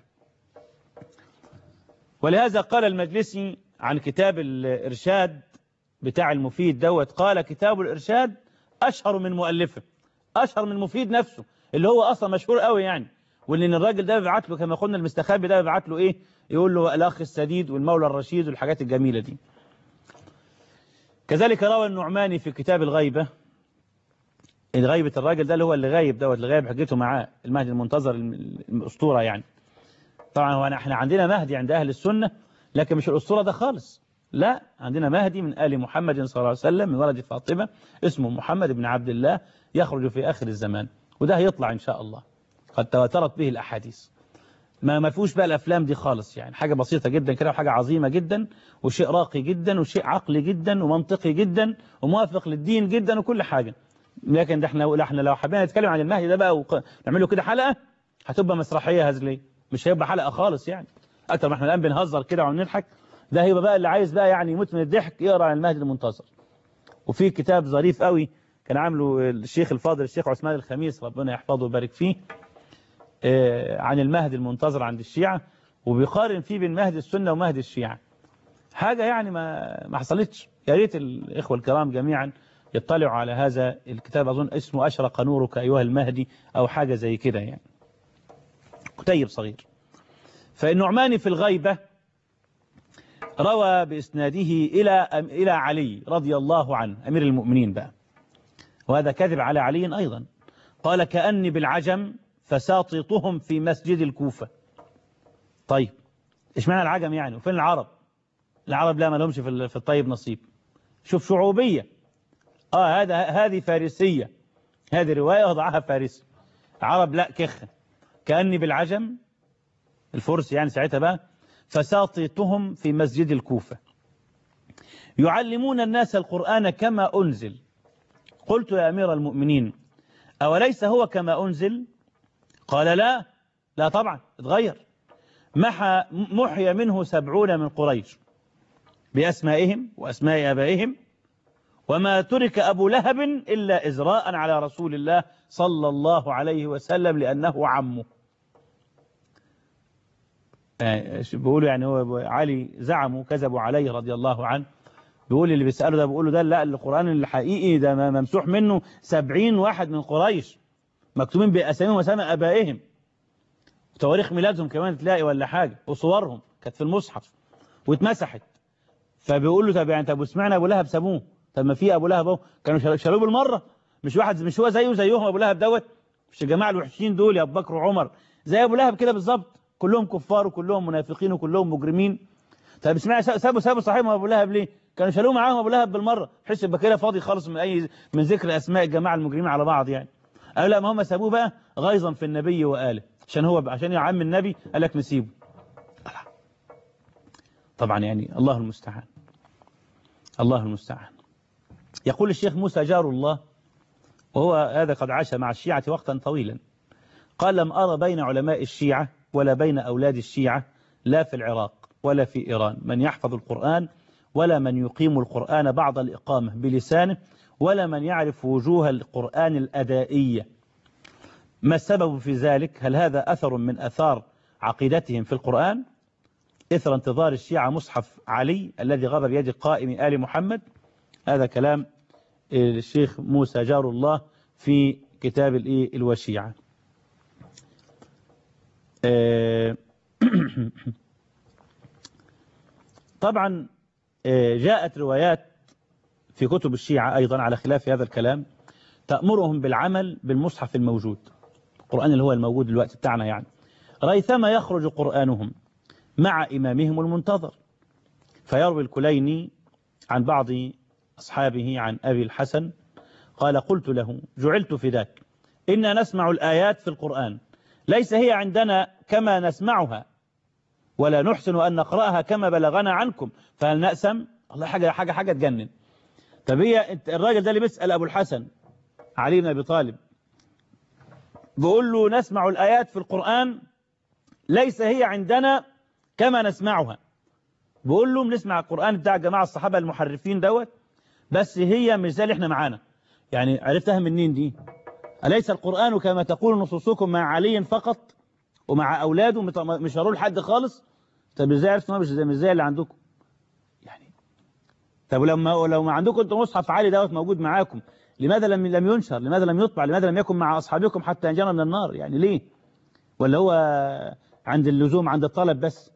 ولهذا قال المجلسي عن كتاب الارشاد بتاع المفيد دوت قال كتاب الارشاد اشهر من مؤلفه اشهر من المفيد نفسه اللي هو اصلا مشهور قوي يعني وان الراجل ده بيبعت له كما قلنا المستخبي ده بيبعت له ايه يقول له الاخ السديد والمولى الرشيد والحاجات الجميله دي كذلك روى النعماني في كتاب الغيبه غيبه الراجل ده اللي هو اللي غايب دوت اللي غايب حجته معاه المهدي المنتظر الاسطوره يعني طبعا هو احنا عندنا مهدي عند اهل السنه لكن مش الاسطوره ده خالص لا عندنا مهدي من آل محمد صلى الله عليه وسلم من ولد فاطمة اسمه محمد بن عبد الله يخرج في آخر الزمان وده هيطلع إن شاء الله قد تواترت به الأحاديث ما ما فيهوش بقى الأفلام دي خالص يعني حاجة بسيطة جدا كده وحاجة عظيمة جدا وشيء راقي جدا وشيء عقلي جدا ومنطقي جدا وموافق للدين جدا وكل حاجة لكن ده احنا احنا لو حبينا نتكلم عن المهدي ده بقى ونعمل له كده حلقة هتبقى مسرحية هزلية مش هيبقى حلقة خالص يعني أكتر ما احنا الآن بنهزر كده وبنضحك ده هيبقى بقى اللي عايز بقى يعني يموت من الضحك يقرا عن المهدي المنتظر وفي كتاب ظريف قوي كان عامله الشيخ الفاضل الشيخ عثمان الخميس ربنا يحفظه ويبارك فيه آه، عن المهدي المنتظر عند الشيعة وبيقارن فيه بين مهدي السنة ومهدي الشيعة حاجة يعني ما ما حصلتش يا ريت الإخوة الكرام جميعا يطلعوا على هذا الكتاب أظن اسمه أشرق نورك أيها المهدي أو حاجة زي كده يعني كتيب صغير فالنعماني في الغيبة روى بإسناده إلى إلى علي رضي الله عنه أمير المؤمنين بقى وهذا كذب على علي أيضا قال كأني بالعجم فساططهم في مسجد الكوفة طيب إيش معنى العجم يعني وفين العرب العرب لا ما لهمش في ال- في الطيب نصيب شوف شعوبية آه هذا هذه فارسية هذه رواية وضعها فارسي عرب لا كخة كأني بالعجم الفرس يعني ساعتها بقى فساططهم في مسجد الكوفة يعلمون الناس القرآن كما أنزل قلت يا أمير المؤمنين أوليس هو كما أنزل قال لا لا طبعا اتغير محى محي منه سبعون من قريش بأسمائهم وأسماء أبائهم وما ترك أبو لهب إلا إزراء على رسول الله صلى الله عليه وسلم لأنه عمه يعني بيقولوا يعني هو علي زعموا كذبوا عليه رضي الله عنه بيقول اللي بيسأله ده بيقولوا ده لا القرآن الحقيقي ده ممسوح منه سبعين واحد من قريش مكتوبين بأساميهم وأسامي أبائهم وتواريخ ميلادهم كمان تلاقي ولا حاجة وصورهم كانت في المصحف واتمسحت فبيقول له طب يعني طب وسمعنا ابو لهب سابوه طب ما في ابو لهب اهو كانوا شال- شالوه بالمره مش واحد مش هو زيه زيهم ابو لهب دوت مش الجماعه الوحشين دول يا ابو بكر وعمر زي ابو لهب كده بالظبط كلهم كفار وكلهم منافقين وكلهم مجرمين طب اسمع سابوا سابوا صاحبهم ابو لهب ليه كانوا شالوه معاهم ابو لهب بالمره بحيث يبقى كده فاضي خالص من اي من ذكر اسماء الجماعه المجرمين على بعض يعني قالوا لا ما هم سابوه بقى غيظا في النبي واله عشان هو عشان يعم النبي قال لك نسيبه طبعا يعني الله المستعان الله المستعان يقول الشيخ موسى جار الله وهو هذا قد عاش مع الشيعة وقتا طويلا قال لم أرى بين علماء الشيعة ولا بين أولاد الشيعة لا في العراق ولا في إيران من يحفظ القرآن ولا من يقيم القرآن بعض الإقامة بلسانه ولا من يعرف وجوه القرآن الأدائية ما السبب في ذلك هل هذا أثر من أثار عقيدتهم في القرآن إثر انتظار الشيعة مصحف علي الذي غاب بيد قائم آل محمد هذا كلام الشيخ موسى جار الله في كتاب الإيه الوشيعة آه، طبعا آه، جاءت روايات في كتب الشيعة أيضا على خلاف هذا الكلام تأمرهم بالعمل بالمصحف الموجود القرآن اللي هو الموجود الوقت بتاعنا يعني ريثما يخرج قرآنهم مع إمامهم المنتظر فيروي الكليني عن بعض أصحابه عن أبي الحسن قال قلت له جعلت فداك إنا نسمع الآيات في القرآن ليس هي عندنا كما نسمعها ولا نحسن أن نقرأها كما بلغنا عنكم فهل نأسم الله حاجة حاجة حاجة تجنن طب هي انت- الراجل ده اللي بيسأل أبو الحسن علي بن أبي طالب بيقول له نسمع الآيات في القرآن ليس هي عندنا كما نسمعها بقول لهم نسمع القرآن بتاع جماعة الصحابة المحرفين دوت بس هي مش زي اللي احنا معانا يعني عرفتها منين دي أليس القرآن كما تقول نصوصكم مع علي فقط ومع أولاده مت- مش هرول حد خالص طب ازاي عرفتوا مش زي مش زي اللي عندكم يعني طب لما لو ما عندكم انتم مصحف علي دوت موجود معاكم لماذا لم لم ينشر لماذا لم يطبع لماذا لم يكن مع أصحابكم حتى ينجنا من النار يعني ليه ولا هو عند اللزوم عند الطلب بس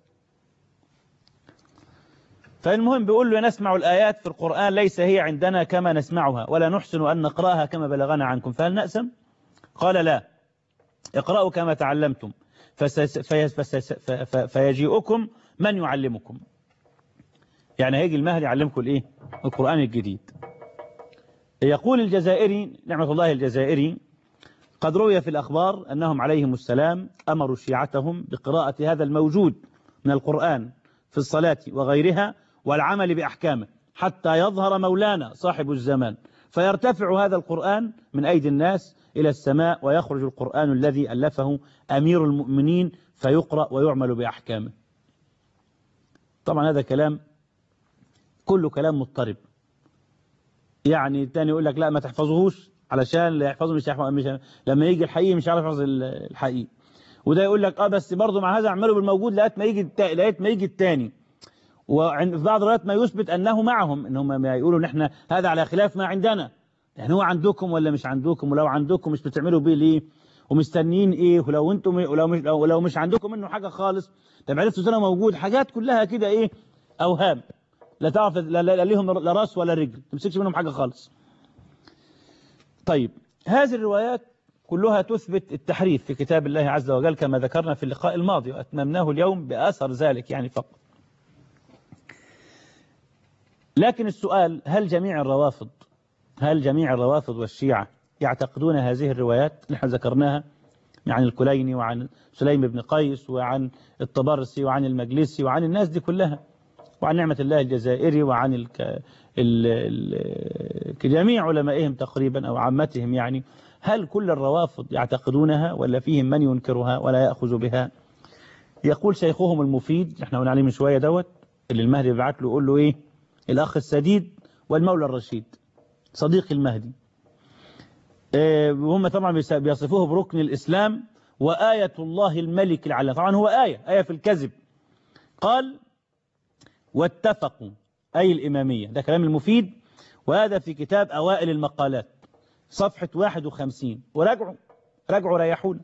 فالمهم بيقول له نسمع الآيات في القرآن ليس هي عندنا كما نسمعها ولا نحسن أن نقرأها كما بلغنا عنكم فهل نأسم قال لا اقرأوا كما تعلمتم فسس في فسس ف- ف- فيجيئكم من يعلمكم يعني هيجي المهدي يعلمكم الايه القرآن الجديد يقول الجزائري نعمة الله الجزائري قد روي في الأخبار أنهم عليهم السلام أمروا شيعتهم بقراءة هذا الموجود من القرآن في الصلاة وغيرها والعمل بأحكامه حتى يظهر مولانا صاحب الزمان فيرتفع هذا القرآن من أيدي الناس إلى السماء ويخرج القرآن الذي ألفه أمير المؤمنين فيقرأ ويعمل بأحكامه طبعا هذا كلام كله كلام مضطرب يعني الثاني يقول لك لا ما تحفظوهوش علشان اللي يحفظه مش يحفظ مش لما يجي الحقيقي مش عارف يحفظ الحقيقي وده يقول لك اه بس برضه مع هذا اعملوا بالموجود لغايه ما يجي التا... لغايه ما يجي الثاني وفي بعض الروايات ما يثبت انه معهم ان هم ما يقولوا ان احنا هذا على خلاف ما عندنا يعني هو عندكم ولا مش عندكم ولو عندكم مش بتعملوا بيه ليه ومستنيين ايه ولو انتم ولو مش ولو مش عندكم منه حاجه خالص طب عرفتوا ازاي موجود حاجات كلها كده ايه اوهام لا تعرف لا, لا, لا ليهم لا راس ولا رجل ما تمسكش منهم حاجه خالص طيب هذه الروايات كلها تثبت التحريف في كتاب الله عز وجل كما ذكرنا في اللقاء الماضي وأتممناه اليوم بأثر ذلك يعني فقط لكن السؤال هل جميع الروافض هل جميع الروافض والشيعة يعتقدون هذه الروايات نحن ذكرناها عن الكليني وعن سليم بن قيس وعن الطبرسي وعن المجلسي وعن الناس دي كلها وعن نعمة الله الجزائري وعن الك... ال... ال... جميع علمائهم تقريبا أو عامتهم يعني هل كل الروافض يعتقدونها ولا فيهم من ينكرها ولا يأخذ بها يقول شيخهم المفيد احنا قلنا عليه من شوية دوت اللي المهدي بيبعت له يقول له ايه الأخ السديد والمولى الرشيد صديق المهدي اه وهم طبعا بيصفوه بركن الإسلام وآية الله الملك العلى طبعا هو آية آية في الكذب قال واتفقوا أي الإمامية ده كلام المفيد وهذا في كتاب أوائل المقالات صفحة 51 وراجعوا راجعوا ريحونا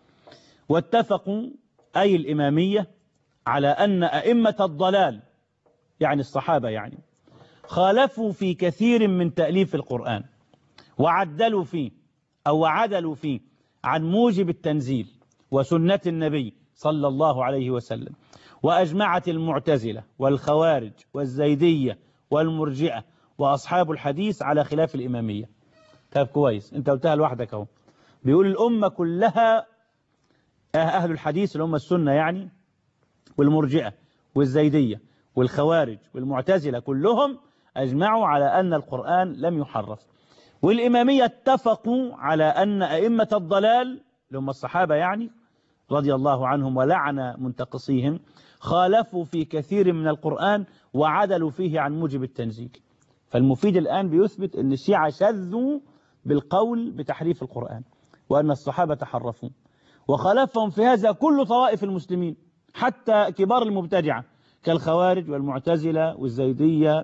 واتفقوا أي الإمامية على أن أئمة الضلال يعني الصحابة يعني خالفوا في كثير من تأليف القرآن وعدلوا فيه أو عدلوا فيه عن موجب التنزيل وسنة النبي صلى الله عليه وسلم وأجمعت المعتزلة والخوارج والزيدية والمرجئة وأصحاب الحديث على خلاف الإمامية طيب كويس انت قلتها لوحدك اهو بيقول الأمة كلها أهل الحديث اللي هم السنة يعني والمرجئة والزيدية والخوارج والمعتزلة كلهم أجمعوا على أن القرآن لم يحرف والإمامية اتفقوا على أن أئمة الضلال اللي هم الصحابة يعني رضي الله عنهم ولعن منتقصيهم خالفوا في كثير من القرآن وعدلوا فيه عن موجب التنزيل فالمفيد الآن بيثبت أن الشيعة شذوا بالقول بتحريف القرآن وأن الصحابة تحرفوا وخالفهم في هذا كل طوائف المسلمين حتى كبار المبتدعة كالخوارج والمعتزلة والزيدية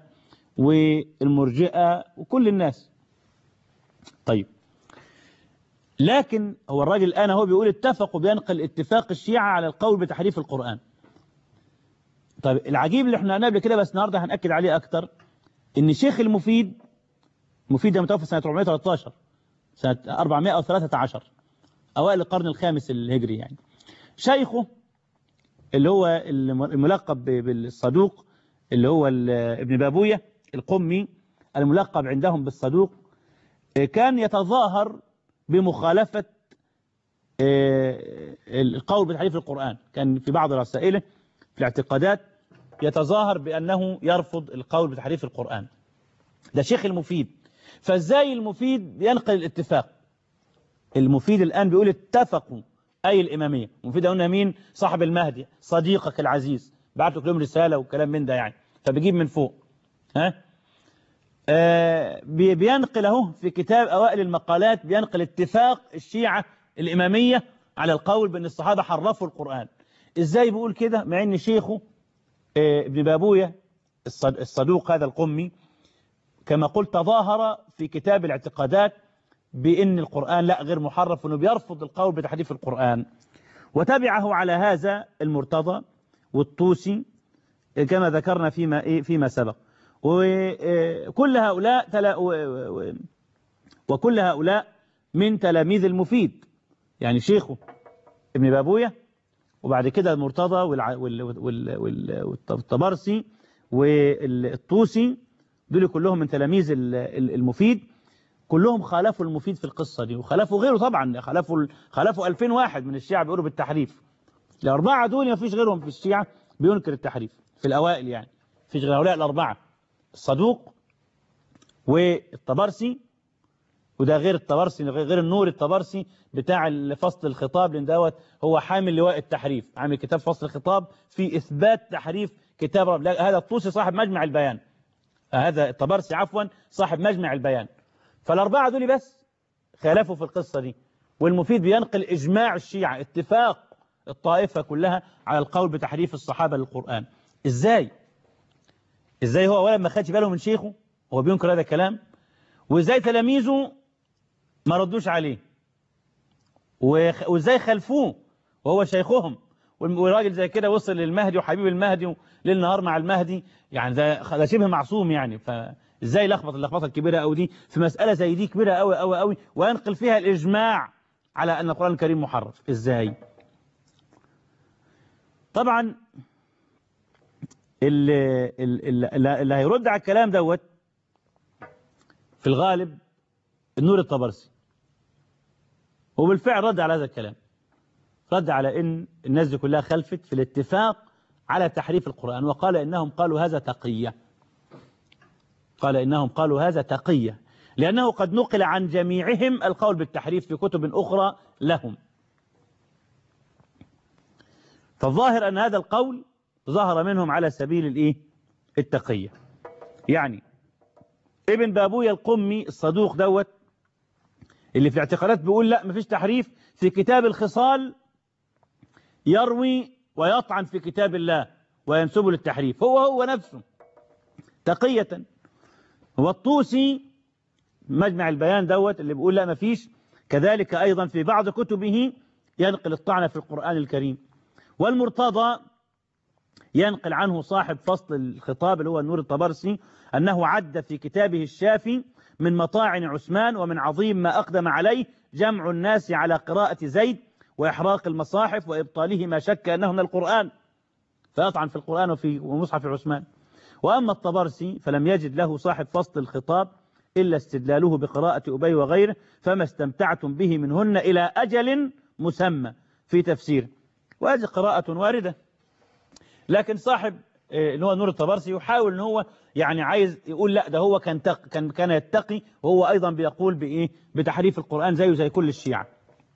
والمرجئة وكل الناس طيب لكن هو الراجل الآن هو بيقول اتفقوا بينقل اتفاق الشيعة على القول بتحريف القرآن طيب العجيب اللي احنا قلنا قبل كده بس النهارده هنأكد عليه أكتر إن شيخ المفيد مفيد ده متوفى سنة 413 سنة 413 أوائل القرن الخامس الهجري يعني شيخه اللي هو الملقب بالصدوق اللي هو ابن بابوية القمي الملقب عندهم بالصدوق كان يتظاهر بمخالفة القول بتحريف القرآن كان في بعض رسائله في الاعتقادات يتظاهر بأنه يرفض القول بتحريف القرآن ده شيخ المفيد فازاي المفيد ينقل الاتفاق المفيد الآن بيقول اتفقوا أي الإمامية المفيد قلنا مين صاحب المهدي صديقك العزيز بعت له لهم رسالة وكلام من ده يعني فبيجيب من فوق ها آه بينقل اهو في كتاب أوائل المقالات بينقل اتفاق الشيعة الإمامية على القول بأن الصحابة حرفوا القرآن إزاي بيقول كده مع أن شيخه آه ابن بابوية الصدوق هذا القمي كما قلت تظاهر في كتاب الاعتقادات بأن القرآن لا غير محرف وأنه بيرفض القول بتحريف القرآن وتبعه على هذا المرتضى والطوسي كما ذكرنا فيما إيه فيما سبق وكل هؤلاء تلا وكل هؤلاء من تلاميذ المفيد يعني شيخه ابن بابوية وبعد كده المرتضى والطبرسي والطوسي دول كلهم من تلاميذ المفيد كلهم خالفوا المفيد في القصة دي وخالفوا غيره طبعا خالفوا خالفوا 2000 واحد من الشيعة بيقولوا بالتحريف الأربعة دول ما فيش غيرهم في الشيعة بينكر التحريف في الأوائل يعني فيش غير هؤلاء الأربعة الصدوق والطبرسي وده غير الطبرسي غير النور الطبرسي بتاع فصل الخطاب لان دوت هو حامل لواء التحريف عامل كتاب فصل الخطاب في إثبات تحريف كتاب رب هذا الطوسي صاحب مجمع البيان هذا الطبرسي عفوا صاحب مجمع البيان فالأربعة دول بس خالفوا في القصة دي والمفيد بينقل إجماع الشيعة اتفاق الطائفة كلها على القول بتحريف الصحابة للقرآن ازاي ازاي هو اولا ما خدش باله من شيخه هو بينكر هذا الكلام وازاي تلاميذه ما ردوش عليه وخ- وازاي خلفوه وهو شيخهم والم- وراجل زي كده وصل للمهدي وحبيب المهدي ليل نهار مع المهدي يعني ده ده شبه معصوم يعني فازاي لخبط اللخبطه الكبيره قوي دي في مساله زي دي كبيره قوي قوي قوي وينقل فيها الاجماع على ان القران الكريم محرف ازاي طبعا اللي, اللي, اللي هيرد على الكلام دوت في الغالب النور الطبرسي وبالفعل رد على هذا الكلام رد على ان الناس دي كلها خلفت في الاتفاق على تحريف القرآن وقال انهم قالوا هذا تقية قال انهم قالوا هذا تقية لانه قد نقل عن جميعهم القول بالتحريف في كتب اخرى لهم فالظاهر ان هذا القول ظهر منهم على سبيل الايه التقية يعني ابن بابويا القمي الصدوق دوت اللي في الاعتقالات بيقول لا مفيش تحريف في كتاب الخصال يروي ويطعن في كتاب الله وينسب للتحريف هو هو نفسه تقية والطوسي مجمع البيان دوت اللي بيقول لا مفيش كذلك أيضا في بعض كتبه ينقل الطعن في القرآن الكريم والمرتضى ينقل عنه صاحب فصل الخطاب اللي هو النور الطبرسي أنه عد في كتابه الشافي من مطاعن عثمان ومن عظيم ما أقدم عليه جمع الناس على قراءة زيد وإحراق المصاحف وإبطاله ما شك أنه من القرآن فيطعن في القرآن وفي ومصحف عثمان وأما الطبرسي فلم يجد له صاحب فصل الخطاب إلا استدلاله بقراءة أبي وغيره فما استمتعتم به منهن إلى أجل مسمى في تفسير وهذه قراءة واردة لكن صاحب اللي هو نور الطبرسي يحاول ان هو يعني عايز يقول لا ده هو كان تق كان كان يتقي وهو ايضا بيقول بايه بتحريف القران زيه زي كل الشيعه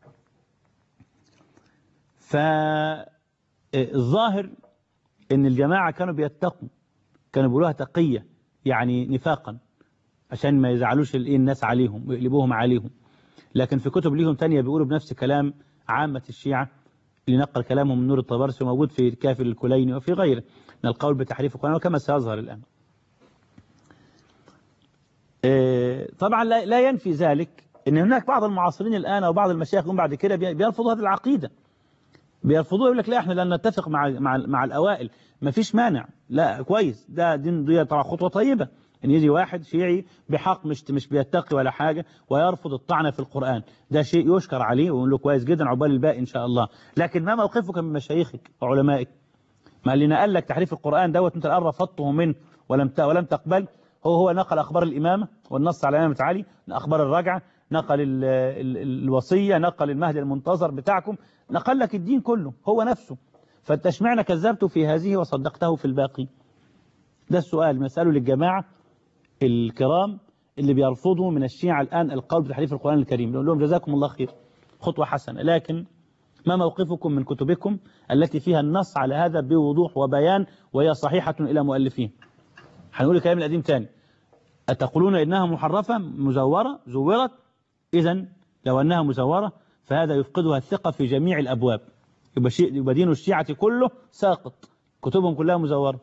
فالظاهر ان الجماعه كانوا بيتقوا كانوا بيقولوها تقيه يعني نفاقا عشان ما يزعلوش الايه الناس عليهم ويقلبوهم عليهم لكن في كتب ليهم تانية بيقولوا بنفس كلام عامة الشيعة اللي نقل كلامهم من نور الطبرسي وموجود في كافر الكليني وفي غيره من القول بتحريف القرآن وكما سيظهر الآن طبعا لا ينفي ذلك ان هناك بعض المعاصرين الآن أو بعض المشايخ بعد كده بيرفضوا هذه العقيدة بيرفضوها يقول لك لا احنا لن نتفق مع مع مع الأوائل ما فيش مانع لا كويس ده دي, دي طبعا خطوة طيبة ان يجي واحد شيعي بحق مش مش بيتقي ولا حاجة ويرفض الطعن في القرآن ده شيء يشكر عليه ويقول له كويس جدا عقبال الباقي ان شاء الله لكن ما موقفك من مشايخك وعلمائك ما اللي نقل لك تحريف القرآن دوت انت الان رفضته منه ولم ولم تقبل هو هو نقل اخبار الامامه والنص على امامه علي اخبار الرجعه نقل ال ال الوصيه نقل المهدي المنتظر بتاعكم نقل لك الدين كله هو نفسه فانت اشمعنى كذبته في هذه وصدقته في الباقي ده السؤال بنساله للجماعه الكرام اللي بيرفضوا من الشيعة الآن القول بتحريف القرآن الكريم نقول لهم جزاكم الله خير خطوة حسنة لكن ما موقفكم من كتبكم التي فيها النص على هذا بوضوح وبيان وهي صحيحة إلى مؤلفين هنقول الكلام القديم تاني أتقولون إنها محرفة مزورة زورت إذا لو أنها مزورة فهذا يفقدها الثقة في جميع الأبواب يبقى دين الشيعة كله ساقط كتبهم كلها مزورة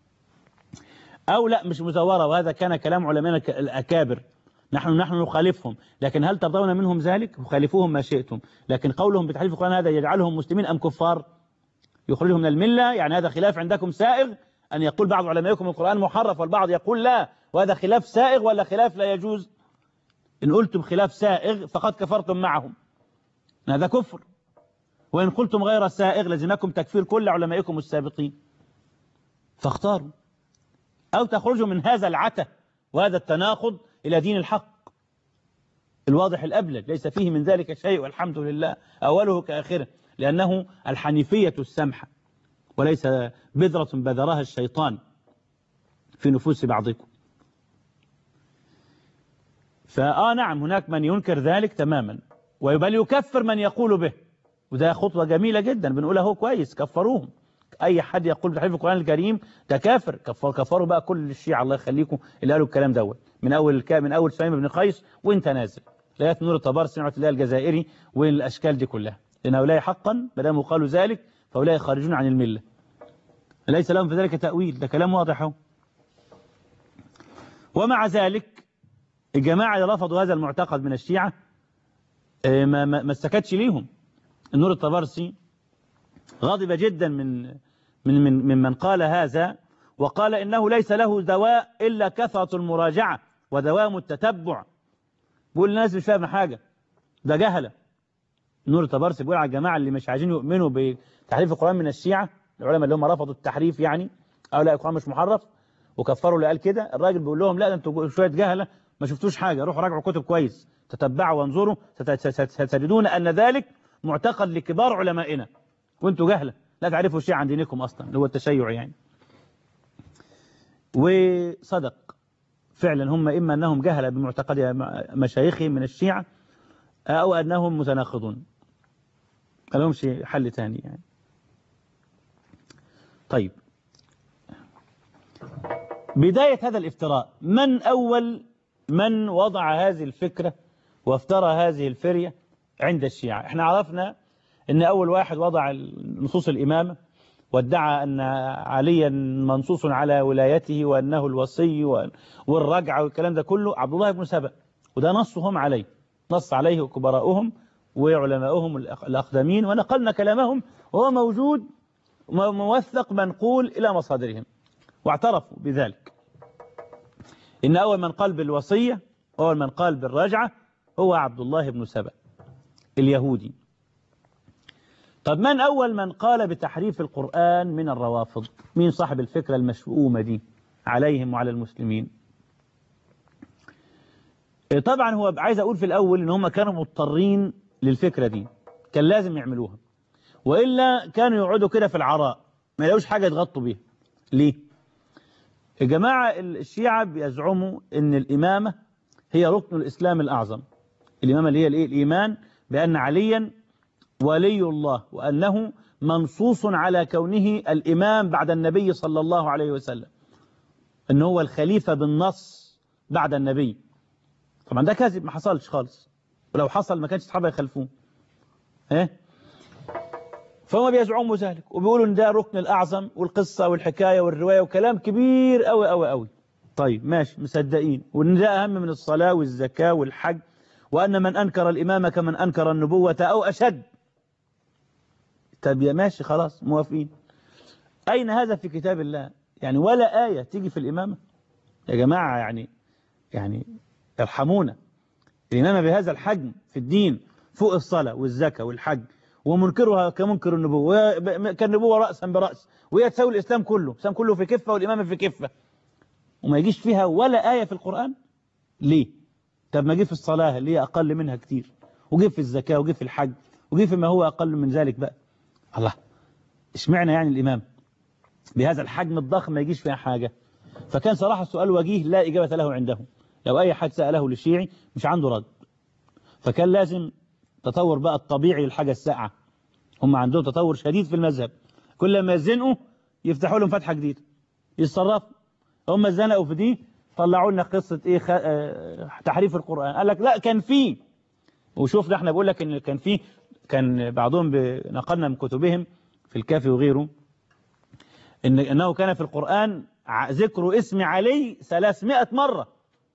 أو لا مش مزورة وهذا كان كلام علماء الأكابر نحن نحن نخالفهم لكن هل ترضون منهم ذلك خالفوهم ما شئتم لكن قولهم بتحريف القرآن هذا يجعلهم مسلمين أم كفار يخرجهم من الملة يعني هذا خلاف عندكم سائغ أن يقول بعض علمائكم القرآن محرف والبعض يقول لا وهذا خلاف سائغ ولا خلاف لا يجوز إن قلتم خلاف سائغ فقد كفرتم معهم هذا كفر وإن قلتم غير سائغ لزمكم تكفير كل علمائكم السابقين فاختاروا أو تخرجوا من هذا العته وهذا التناقض إلى دين الحق الواضح الأبلج ليس فيه من ذلك شيء والحمد لله أوله كآخره لأنه الحنيفية السمحة وليس بذرة بذرها الشيطان في نفوس بعضكم فآه نعم هناك من ينكر ذلك تماما وبل يكفر من يقول به وده خطوة جميلة جدا بنقولها هو كويس كفروهم اي حد يقول بتحريف القران الكريم ده كافر كفر كفروا بقى كل الشيعة الله يخليكم اللي قالوا الكلام دوت من اول الك... من اول سليم بن قيس وانت نازل لغايه نور الطبرسي نعمه الله الجزائري والاشكال دي كلها لأن هؤلاء حقا ما دام قالوا ذلك فهؤلاء خارجون عن الملة ليس لهم في ذلك تأويل ده كلام واضح اهو ومع ذلك الجماعة اللي رفضوا هذا المعتقد من الشيعة ما, ما, ما استكتش ليهم النور الطبرسي غضب جدا من من من ممن قال هذا وقال إنه ليس له دواء إلا كثرة المراجعة ودوام التتبع بيقول الناس مش فاهمة حاجة ده جهلة نور الطبرسي بيقول على الجماعة اللي مش عايزين يؤمنوا بتحريف القرآن من الشيعة العلماء اللي هم رفضوا التحريف يعني أو لا القرآن مش محرف وكفروا اللي قال كده الراجل بيقول لهم لا ده انتوا شوية جهلة ما شفتوش حاجة روحوا راجعوا كتب كويس تتبعوا وانظروا ستجدون أن ذلك معتقد لكبار علمائنا وانتوا جهلة لا تعرفوا شيء عن دينكم أصلا اللي هو التشيع يعني وصدق فعلا هم إما أنهم جهلة بمعتقد مشايخهم من الشيعة أو أنهم متناقضون ما لهمش حل ثاني يعني طيب بداية هذا الافتراء من أول من وضع هذه الفكرة وافترى هذه الفرية عند الشيعة احنا عرفنا ان أول واحد وضع نصوص الإمامة وادعى أن عليا منصوص على ولايته وأنه الوصي والرجعة والكلام ده كله عبد الله بن سبأ وده نصهم عليه نص عليه كبراؤهم وعلماؤهم الأقدمين ونقلنا كلامهم وهو موجود موثق منقول إلى مصادرهم واعترفوا بذلك إن أول من قال بالوصية أول من قال بالرجعة هو عبد الله بن سبأ اليهودي طب من أول من قال بتحريف القرآن من الروافض مين صاحب الفكرة المشؤومة دي عليهم وعلى المسلمين طبعا هو عايز أقول في الأول إن هم كانوا مضطرين للفكرة دي كان لازم يعملوها وإلا كانوا يقعدوا كده في العراء ما يلاقوش حاجة يتغطوا بيها ليه يا جماعة الشيعة بيزعموا ان الإمامة هي ركن الإسلام الأعظم الإمامة اللي هي الإيه؟ الإيمان بأن عليا ولي الله وأنه منصوص على كونه الإمام بعد النبي صلى الله عليه وسلم أنه هو الخليفة بالنص بعد النبي طبعا ده كاذب ما حصلش خالص ولو حصل ما كانش الصحابة يخلفوه ايه فهم بيزعموا ذلك وبيقولوا ان ده ركن الأعظم والقصة والحكاية والرواية وكلام كبير قوي قوي قوي طيب ماشي مصدقين وان ده أهم من الصلاة والزكاة والحج وأن من أنكر الإمامة كمن أنكر النبوة أو أشد طب يا ماشي خلاص موافقين أين هذا في كتاب الله يعني ولا آية تيجي في الإمامة يا جماعة يعني يعني ارحمونا الإمامة بهذا الحجم في الدين فوق الصلاة والزكاة والحج ومنكرها كمنكر النبوة كالنبوة رأسا برأس وهي تساوي الإسلام كله الإسلام كله في كفة والإمامة في كفة وما يجيش فيها ولا آية في القرآن ليه طب ما جه في الصلاة اللي هي أقل منها كتير وجه في الزكاة وجه في الحج وجه فيما هو أقل من ذلك بقى الله اشمعنى يعني الإمام بهذا الحجم الضخم ما يجيش فيها حاجة فكان صراحة السؤال وجيه لا إجابة له عنده لو أي حد سأله للشيعي مش عنده رد فكان لازم تطور بقى الطبيعي للحاجة الساعة هم عندهم تطور شديد في المذهب كل ما يزنقوا يفتحوا لهم فتحة جديدة يتصرفوا هم زنقوا في دي طلعوا لنا قصة ايه خ... اه... تحريف القرآن قال لك لا كان فيه وشوفنا احنا بقول لك ان كان فيه كان بعضهم نقلنا من كتبهم في الكافي وغيره إن انه كان في القرآن ذكر اسم علي 300 مرة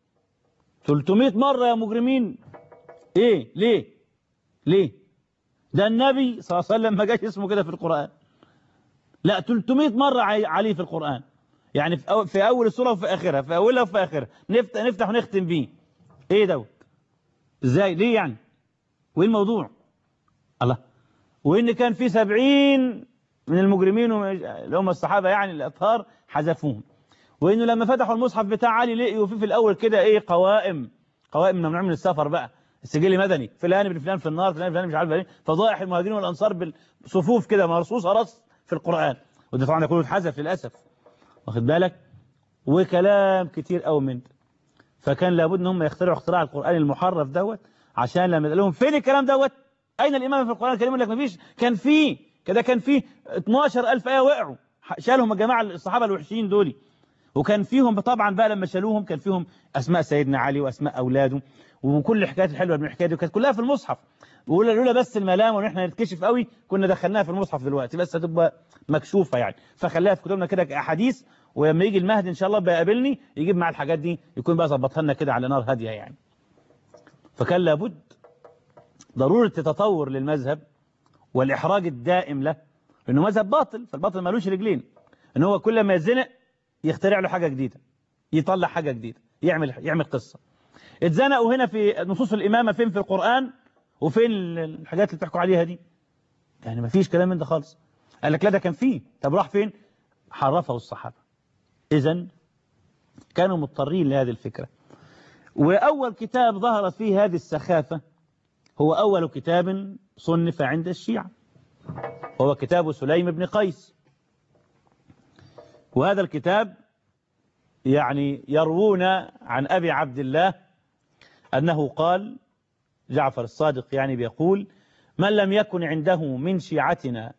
300 مرة يا مجرمين ايه ليه ليه ده النبي صلى الله عليه وسلم ما جاش اسمه كده في القرآن لا 300 مرة علي في القرآن يعني في أول, في أول السورة وفي آخرها في أولها وفي آخرها نفتح, نفتح ونختم بيه إيه دوت إزاي ليه يعني وإيه الموضوع الله وإن كان في سبعين من المجرمين اللي هم الصحابة يعني الأطهار حذفوهم وإنه لما فتحوا المصحف بتاع علي لقيوا فيه في الأول كده إيه قوائم قوائم ممنوع من السفر بقى السجل مدني فلان ابن فلان في النار فلان فلان مش عارف ايه فضائح المهاجرين والأنصار بالصفوف كده مرصوصة رص في القرآن وده طبعا ده كله اتحذف للأسف واخد بالك وكلام كتير قوي من ده فكان لابد ان هم يخترعوا اختراع القرآن المحرف دوت عشان لما لهم فين الكلام دوت اين الامام في القرآن الكريم يقول لك مفيش كان فيه كده كان فيه 12000 آية وقعوا شالهم الجماعة الصحابة الوحشين دول وكان فيهم طبعا بقى لما شالوهم كان فيهم اسماء سيدنا علي واسماء اولاده وكل الحكايات الحلوه من الحكايه دي كانت كلها في المصحف وقول لولا بس الملام وان احنا نتكشف قوي كنا دخلناها في المصحف دلوقتي بس هتبقى مكشوفه يعني فخليها في كتبنا كده كاحاديث ولما يجي المهدي ان شاء الله بيقابلني يجيب مع الحاجات دي يكون بقى ظبطها لنا كده على نار هاديه يعني فكان لابد ضروره التطور للمذهب والاحراج الدائم له انه مذهب باطل فالباطل مالوش رجلين ان هو كل ما يزنق يخترع له حاجه جديده يطلع حاجه جديده يعمل يعمل قصه اتزنقوا هنا في نصوص الامامه فين في القران وفين الحاجات اللي بتحكوا عليها دي يعني ما فيش كلام من ده خالص قال لك لا ده كان فيه طب راح فين حرفه الصحابه اذا كانوا مضطرين لهذه الفكره واول كتاب ظهرت فيه هذه السخافه هو اول كتاب صنف عند الشيعه وهو كتاب سليم بن قيس وهذا الكتاب يعني يروون عن أبي عبد الله أنه قال جعفر الصادق يعني بيقول من لم يكن عنده من شيعتنا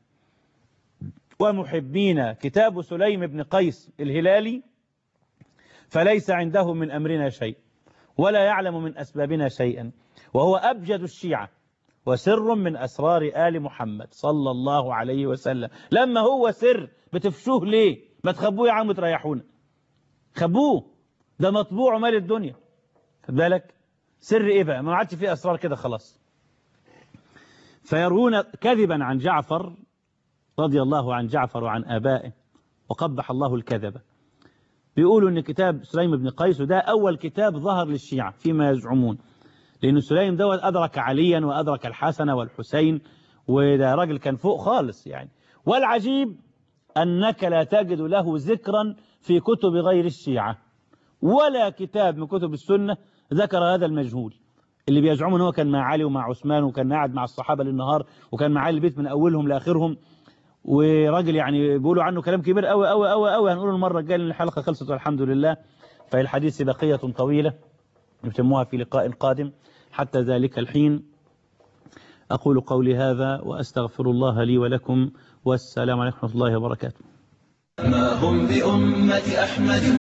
ومحبينا كتاب سليم بن قيس الهلالي فليس عنده من أمرنا شيء ولا يعلم من أسبابنا شيئا وهو أبجد الشيعة وسر من أسرار آل محمد صلى الله عليه وسلم لما هو سر بتفشوه ليه ما تخبوه يا عم تريحونا خبوه ده مطبوع مال الدنيا خد بالك سر ايه بقى ما عادش فيه اسرار كده خلاص فيروون كذبا عن جعفر رضي الله عن جعفر وعن ابائه وقبح الله الكذبه بيقولوا ان كتاب سليم بن قيس ده اول كتاب ظهر للشيعة فيما يزعمون لان سليم دوت ادرك عليا وادرك الحسن والحسين وده راجل كان فوق خالص يعني والعجيب انك لا تجد له ذكرا في كتب غير الشيعة ولا كتاب من كتب السنة ذكر هذا المجهول اللي بيزعموا ان هو كان مع علي ومع عثمان وكان قاعد مع الصحابة للنهار وكان معاه البيت من أولهم لآخرهم وراجل يعني بيقولوا عنه كلام كبير قوي قوي قوي قوي هنقوله المرة الجاية لأن الحلقة خلصت والحمد لله فالحديث بقية طويلة نتموها في لقاء قادم حتى ذلك الحين أقول قولي هذا وأستغفر الله لي ولكم والسلام عليكم ورحمة الله وبركاته ما هم بأمة أحمد